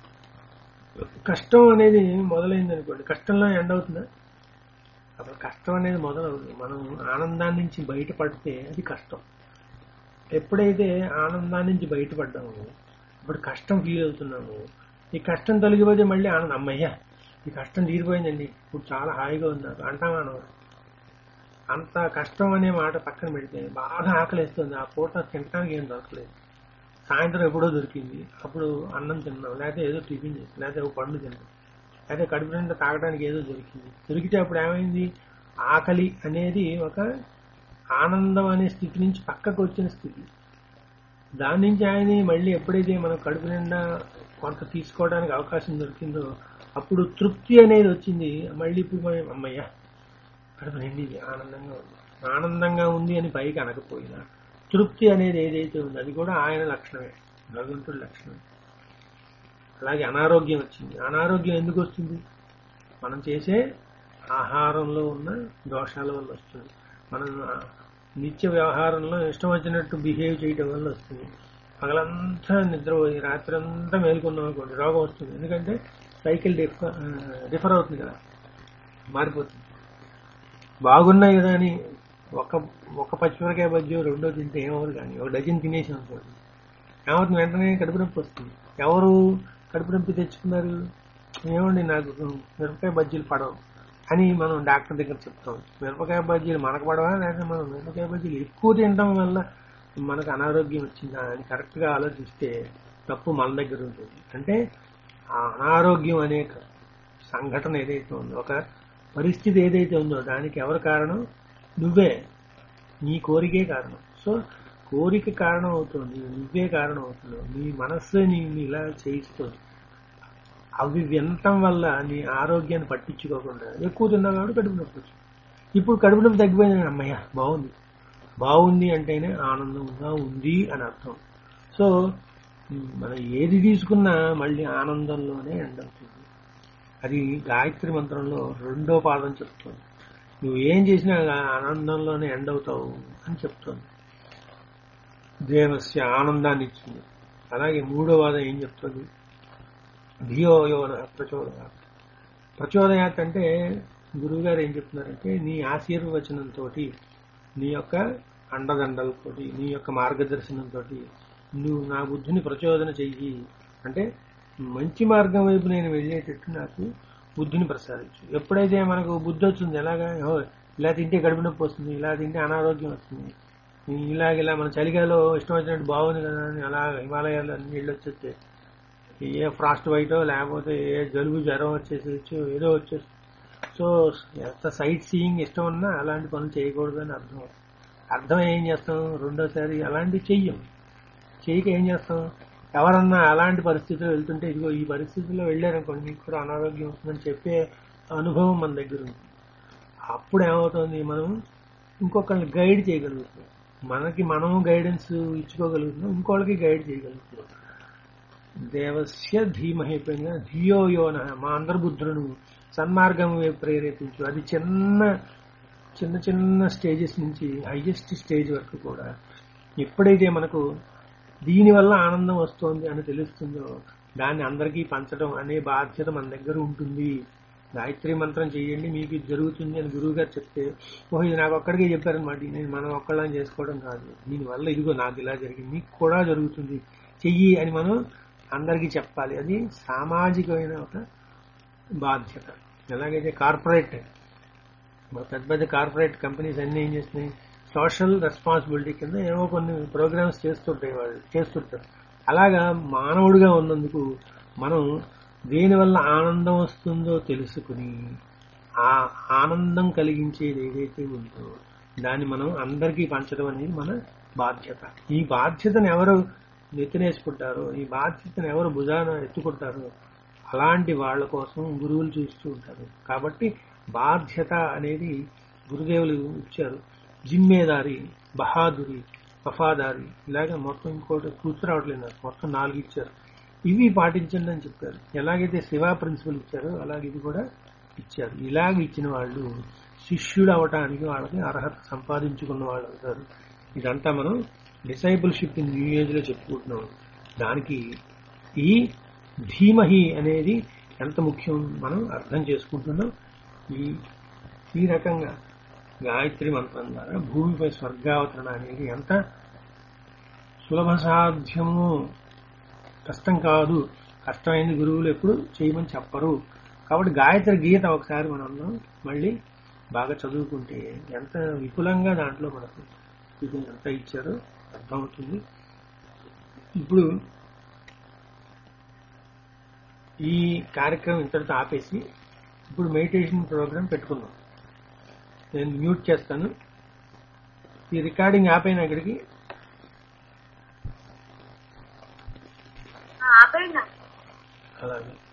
Speaker 1: కష్టం అనేది మొదలైంది అనుకోండి కష్టంలో ఎండ్ అవుతుందా అసలు కష్టం అనేది మొదలవుతుంది మనం ఆనందాన్ని నుంచి బయటపడితే అది కష్టం ఎప్పుడైతే ఆనందాన్ని నుంచి బయటపడ్డామో ఇప్పుడు కష్టం ఫీల్ అవుతున్నాము ఈ కష్టం తొలగిపోతే మళ్ళీ ఆనందం అమ్మయ్యా ఈ కష్టం తీరిపోయిందండి ఇప్పుడు చాలా హాయిగా ఉంది నాకు అంటాం మనం అంత కష్టం అనే మాట పక్కన పెడితే బాగా ఆకలిస్తుంది ఆ పూట తినడానికి ఏం దొరకలేదు సాయంత్రం ఎప్పుడో దొరికింది అప్పుడు అన్నం తిన్నాం లేకపోతే ఏదో టిఫిన్ చేస్తాం లేకపోతే ఒక పండు తిన్నాం లేకపోతే కడుపు నిండా తాగడానికి ఏదో దొరికింది దొరికితే అప్పుడు ఏమైంది ఆకలి అనేది ఒక ఆనందం అనే స్థితి నుంచి పక్కకు వచ్చిన స్థితి దాని నుంచి ఆయన మళ్ళీ ఎప్పుడైతే మనం కడుపు నిండా కొంత తీసుకోవడానికి అవకాశం దొరికిందో అప్పుడు తృప్తి అనేది వచ్చింది మళ్ళీ ఇప్పుడు మనం అమ్మయ్య కడుపు నిండింది ఆనందంగా ఉంది ఆనందంగా ఉంది అని పైకి అనకపోయినా తృప్తి అనేది ఏదైతే ఉందో అది కూడా ఆయన లక్షణమే భగవంతుడి లక్షణమే అలాగే అనారోగ్యం వచ్చింది అనారోగ్యం ఎందుకు వస్తుంది మనం చేసే ఆహారంలో ఉన్న దోషాల వల్ల వస్తుంది మనం ఆ నిత్య వ్యవహారంలో ఇష్టం వచ్చినట్టు బిహేవ్ చేయటం వల్ల వస్తుంది పగలంతా నిద్రపోయి రాత్రి అంతా మేలుకున్నాం అనుకోండి రోగం వస్తుంది ఎందుకంటే సైకిల్ డిఫ డిఫర్ అవుతుంది కదా మారిపోతుంది బాగున్నాయి కదా అని ఒక ఒక పచ్చిమిరకాయ బజ్జి రెండో తింటే ఏమవుతుంది కానీ ఒక డజన్ తినేసి అనుకోండి ఏమవుతుంది వెంటనే కడుపు నొప్పి వస్తుంది ఎవరు కడుపు నొప్పి తెచ్చుకున్నారు ఏమండి నాకు మిరపకాయ బజ్జీలు పడవు అని మనం డాక్టర్ దగ్గర చెప్తాం మిరపకాయ బజ్జీలు మనకు పడవా లేకపోతే మనం మిరపకాయ బజ్జీలు ఎక్కువ తినడం వల్ల మనకు అనారోగ్యం వచ్చిందా అని కరెక్ట్ గా ఆలోచిస్తే తప్పు మన దగ్గర ఉంటుంది అంటే ఆ అనారోగ్యం అనే సంఘటన ఏదైతే ఉందో ఒక పరిస్థితి ఏదైతే ఉందో దానికి ఎవరు కారణం నువ్వే నీ కోరికే కారణం సో కోరిక కారణం అవుతుంది నువ్వే కారణం అవుతున్నావు నీ మనస్సు నీ ఇలా చేయిస్తుంది అవి వినటం వల్ల నీ ఆరోగ్యాన్ని పట్టించుకోకుండా ఎక్కువ తిన్నావు కాబట్టి కడుపు నొప్పి వచ్చింది ఇప్పుడు కడుపు నొప్పి తగ్గిపోయింది అమ్మయ్య బాగుంది బాగుంది అంటేనే ఆనందంగా ఉంది అని అర్థం సో మనం ఏది తీసుకున్నా మళ్ళీ ఆనందంలోనే ఎండ్ అవుతుంది అది గాయత్రి మంత్రంలో రెండో పాదం చెప్తుంది నువ్వు ఏం చేసినా ఆనందంలోనే ఎండ్ అవుతావు అని చెప్తుంది దేవస్య ఆనందాన్ని ఇచ్చింది అలాగే మూడో వాదం ఏం చెప్తుంది ధియో యోన ప్రచోదయాత్ ప్రచోదయాత్ అంటే గురువు గారు ఏం చెప్తున్నారంటే నీ ఆశీర్వచనంతో నీ యొక్క అండదండలతోటి నీ యొక్క మార్గదర్శనంతో నువ్వు నా బుద్ధిని ప్రచోదన చెయ్యి అంటే మంచి మార్గం వైపు నేను వెళ్ళేటట్టు నాకు బుద్ధిని ప్రసాదించు ఎప్పుడైతే మనకు బుద్ధి వచ్చింది ఎలాగా ఓ ఇలా తింటే కడుపు నొప్పి వస్తుంది ఇలా తింటే అనారోగ్యం వస్తుంది ఇలాగ ఇలా మన చలిగాలో ఇష్టం వచ్చినట్టు బాగుంది కదా అని అలా హిమాలయాల్లో నీళ్ళు వచ్చేస్తే ఏ ఫ్రాస్ట్ వైటో లేకపోతే ఏ జలుబు జ్వరం వచ్చేసేచ్చు ఏదో వచ్చేసి సో ఎంత సైట్ సీయింగ్ ఇష్టం ఉన్నా అలాంటి పనులు చేయకూడదు అని అర్థం అర్థం ఏం చేస్తాం రెండోసారి అలాంటివి చెయ్యం చేయక ఏం చేస్తాం ఎవరన్నా అలాంటి పరిస్థితిలో వెళ్తుంటే ఇదిగో ఈ పరిస్థితిలో వెళ్ళారనుకోండి మీకు కూడా అనారోగ్యం వస్తుందని చెప్పే అనుభవం మన దగ్గర ఉంది అప్పుడు ఏమవుతుంది మనం ఇంకొకరిని గైడ్ చేయగలుగుతున్నాం మనకి మనం గైడెన్స్ ఇచ్చుకోగలుగుతున్నాం ఇంకోళ్ళకి గైడ్ చేయగలుగుతున్నాం దేవస్య ధీమహైపోయిన ధియో యోన మా అందరి బుద్ధులను సన్మార్గం వైపు ప్రేరేపించు అది చిన్న చిన్న చిన్న స్టేజెస్ నుంచి హైయెస్ట్ స్టేజ్ వరకు కూడా ఎప్పుడైతే మనకు దీనివల్ల ఆనందం వస్తోంది అని తెలుస్తుందో దాన్ని అందరికీ పంచడం అనే బాధ్యత మన దగ్గర ఉంటుంది గాయత్రి మంత్రం చేయండి మీకు ఇది జరుగుతుంది అని గురువు గారు చెప్తే ఓహో ఇది నాకు ఒక్కడికే చెప్పారనమాట నేను మనం ఒక్కళ్ళని చేసుకోవడం కాదు దీనివల్ల ఇదిగో నాకు ఇలా జరిగింది మీకు కూడా జరుగుతుంది చెయ్యి అని మనం అందరికీ చెప్పాలి అది సామాజికమైన ఒక బాధ్యత ఎలాగైతే కార్పొరేట్ పెద్ద పెద్ద కార్పొరేట్ కంపెనీస్ అన్ని ఏం చేస్తున్నాయి సోషల్ రెస్పాన్సిబిలిటీ కింద ఏవో కొన్ని ప్రోగ్రామ్స్ చేస్తుంటాయి వాళ్ళు చేస్తుంటారు అలాగా మానవుడిగా ఉన్నందుకు మనం దేనివల్ల ఆనందం వస్తుందో తెలుసుకుని ఆ ఆనందం కలిగించేది ఏదైతే ఉందో దాన్ని మనం అందరికీ పంచడం అనేది మన బాధ్యత ఈ బాధ్యతను ఎవరు నెత్తినేసుకుంటారో ఈ బాధ్యతను ఎవరు భుజాన ఎత్తుకుంటారో అలాంటి వాళ్ళ కోసం గురువులు చూస్తూ ఉంటారు కాబట్టి బాధ్యత అనేది గురుదేవులు ఇచ్చారు జిమ్మేదారి బహాదురి వఫాదారి ఇలాగ మొత్తం ఇంకోటి కూర్చు రావట్లేదు నాకు మొత్తం నాలుగు ఇచ్చారు ఇవి పాటించండి అని చెప్పారు ఎలాగైతే శివ ప్రిన్సిపల్ ఇచ్చారో అలాగే ఇది కూడా ఇచ్చారు ఇలాగ ఇచ్చిన వాళ్ళు శిష్యుడు అవటానికి వాళ్ళకి అర్హత సంపాదించుకున్న వాళ్ళు అవుతారు ఇదంతా మనం డిసైబుల్షిప్ ఇన్ న్యూ ఏజ్ లో చెప్పుకుంటున్నాం దానికి ఈ ధీమహి అనేది ఎంత ముఖ్యం మనం అర్థం చేసుకుంటున్నాం ఈ ఈ రకంగా గాయత్రి మంత్రం ద్వారా భూమిపై స్వర్గావతరణ అనేది ఎంత సులభ సాధ్యము కష్టం కాదు కష్టమైంది గురువులు ఎప్పుడు చేయమని చెప్పరు కాబట్టి గాయత్రి గీత ఒకసారి మనం మళ్ళీ బాగా చదువుకుంటే ఎంత విపులంగా దాంట్లో మనకు ఇది ఎంత ఇచ్చారో అర్థమవుతుంది ఇప్పుడు ఈ కార్యక్రమం ఇంతటితో ఆపేసి ఇప్పుడు మెడిటేషన్ ప్రోగ్రామ్ పెట్టుకుందాం నేను మ్యూట్ చేస్తాను ఈ రికార్డింగ్ ఆపైన ఇక్కడికి
Speaker 2: ఆపేయండి
Speaker 1: అలాగే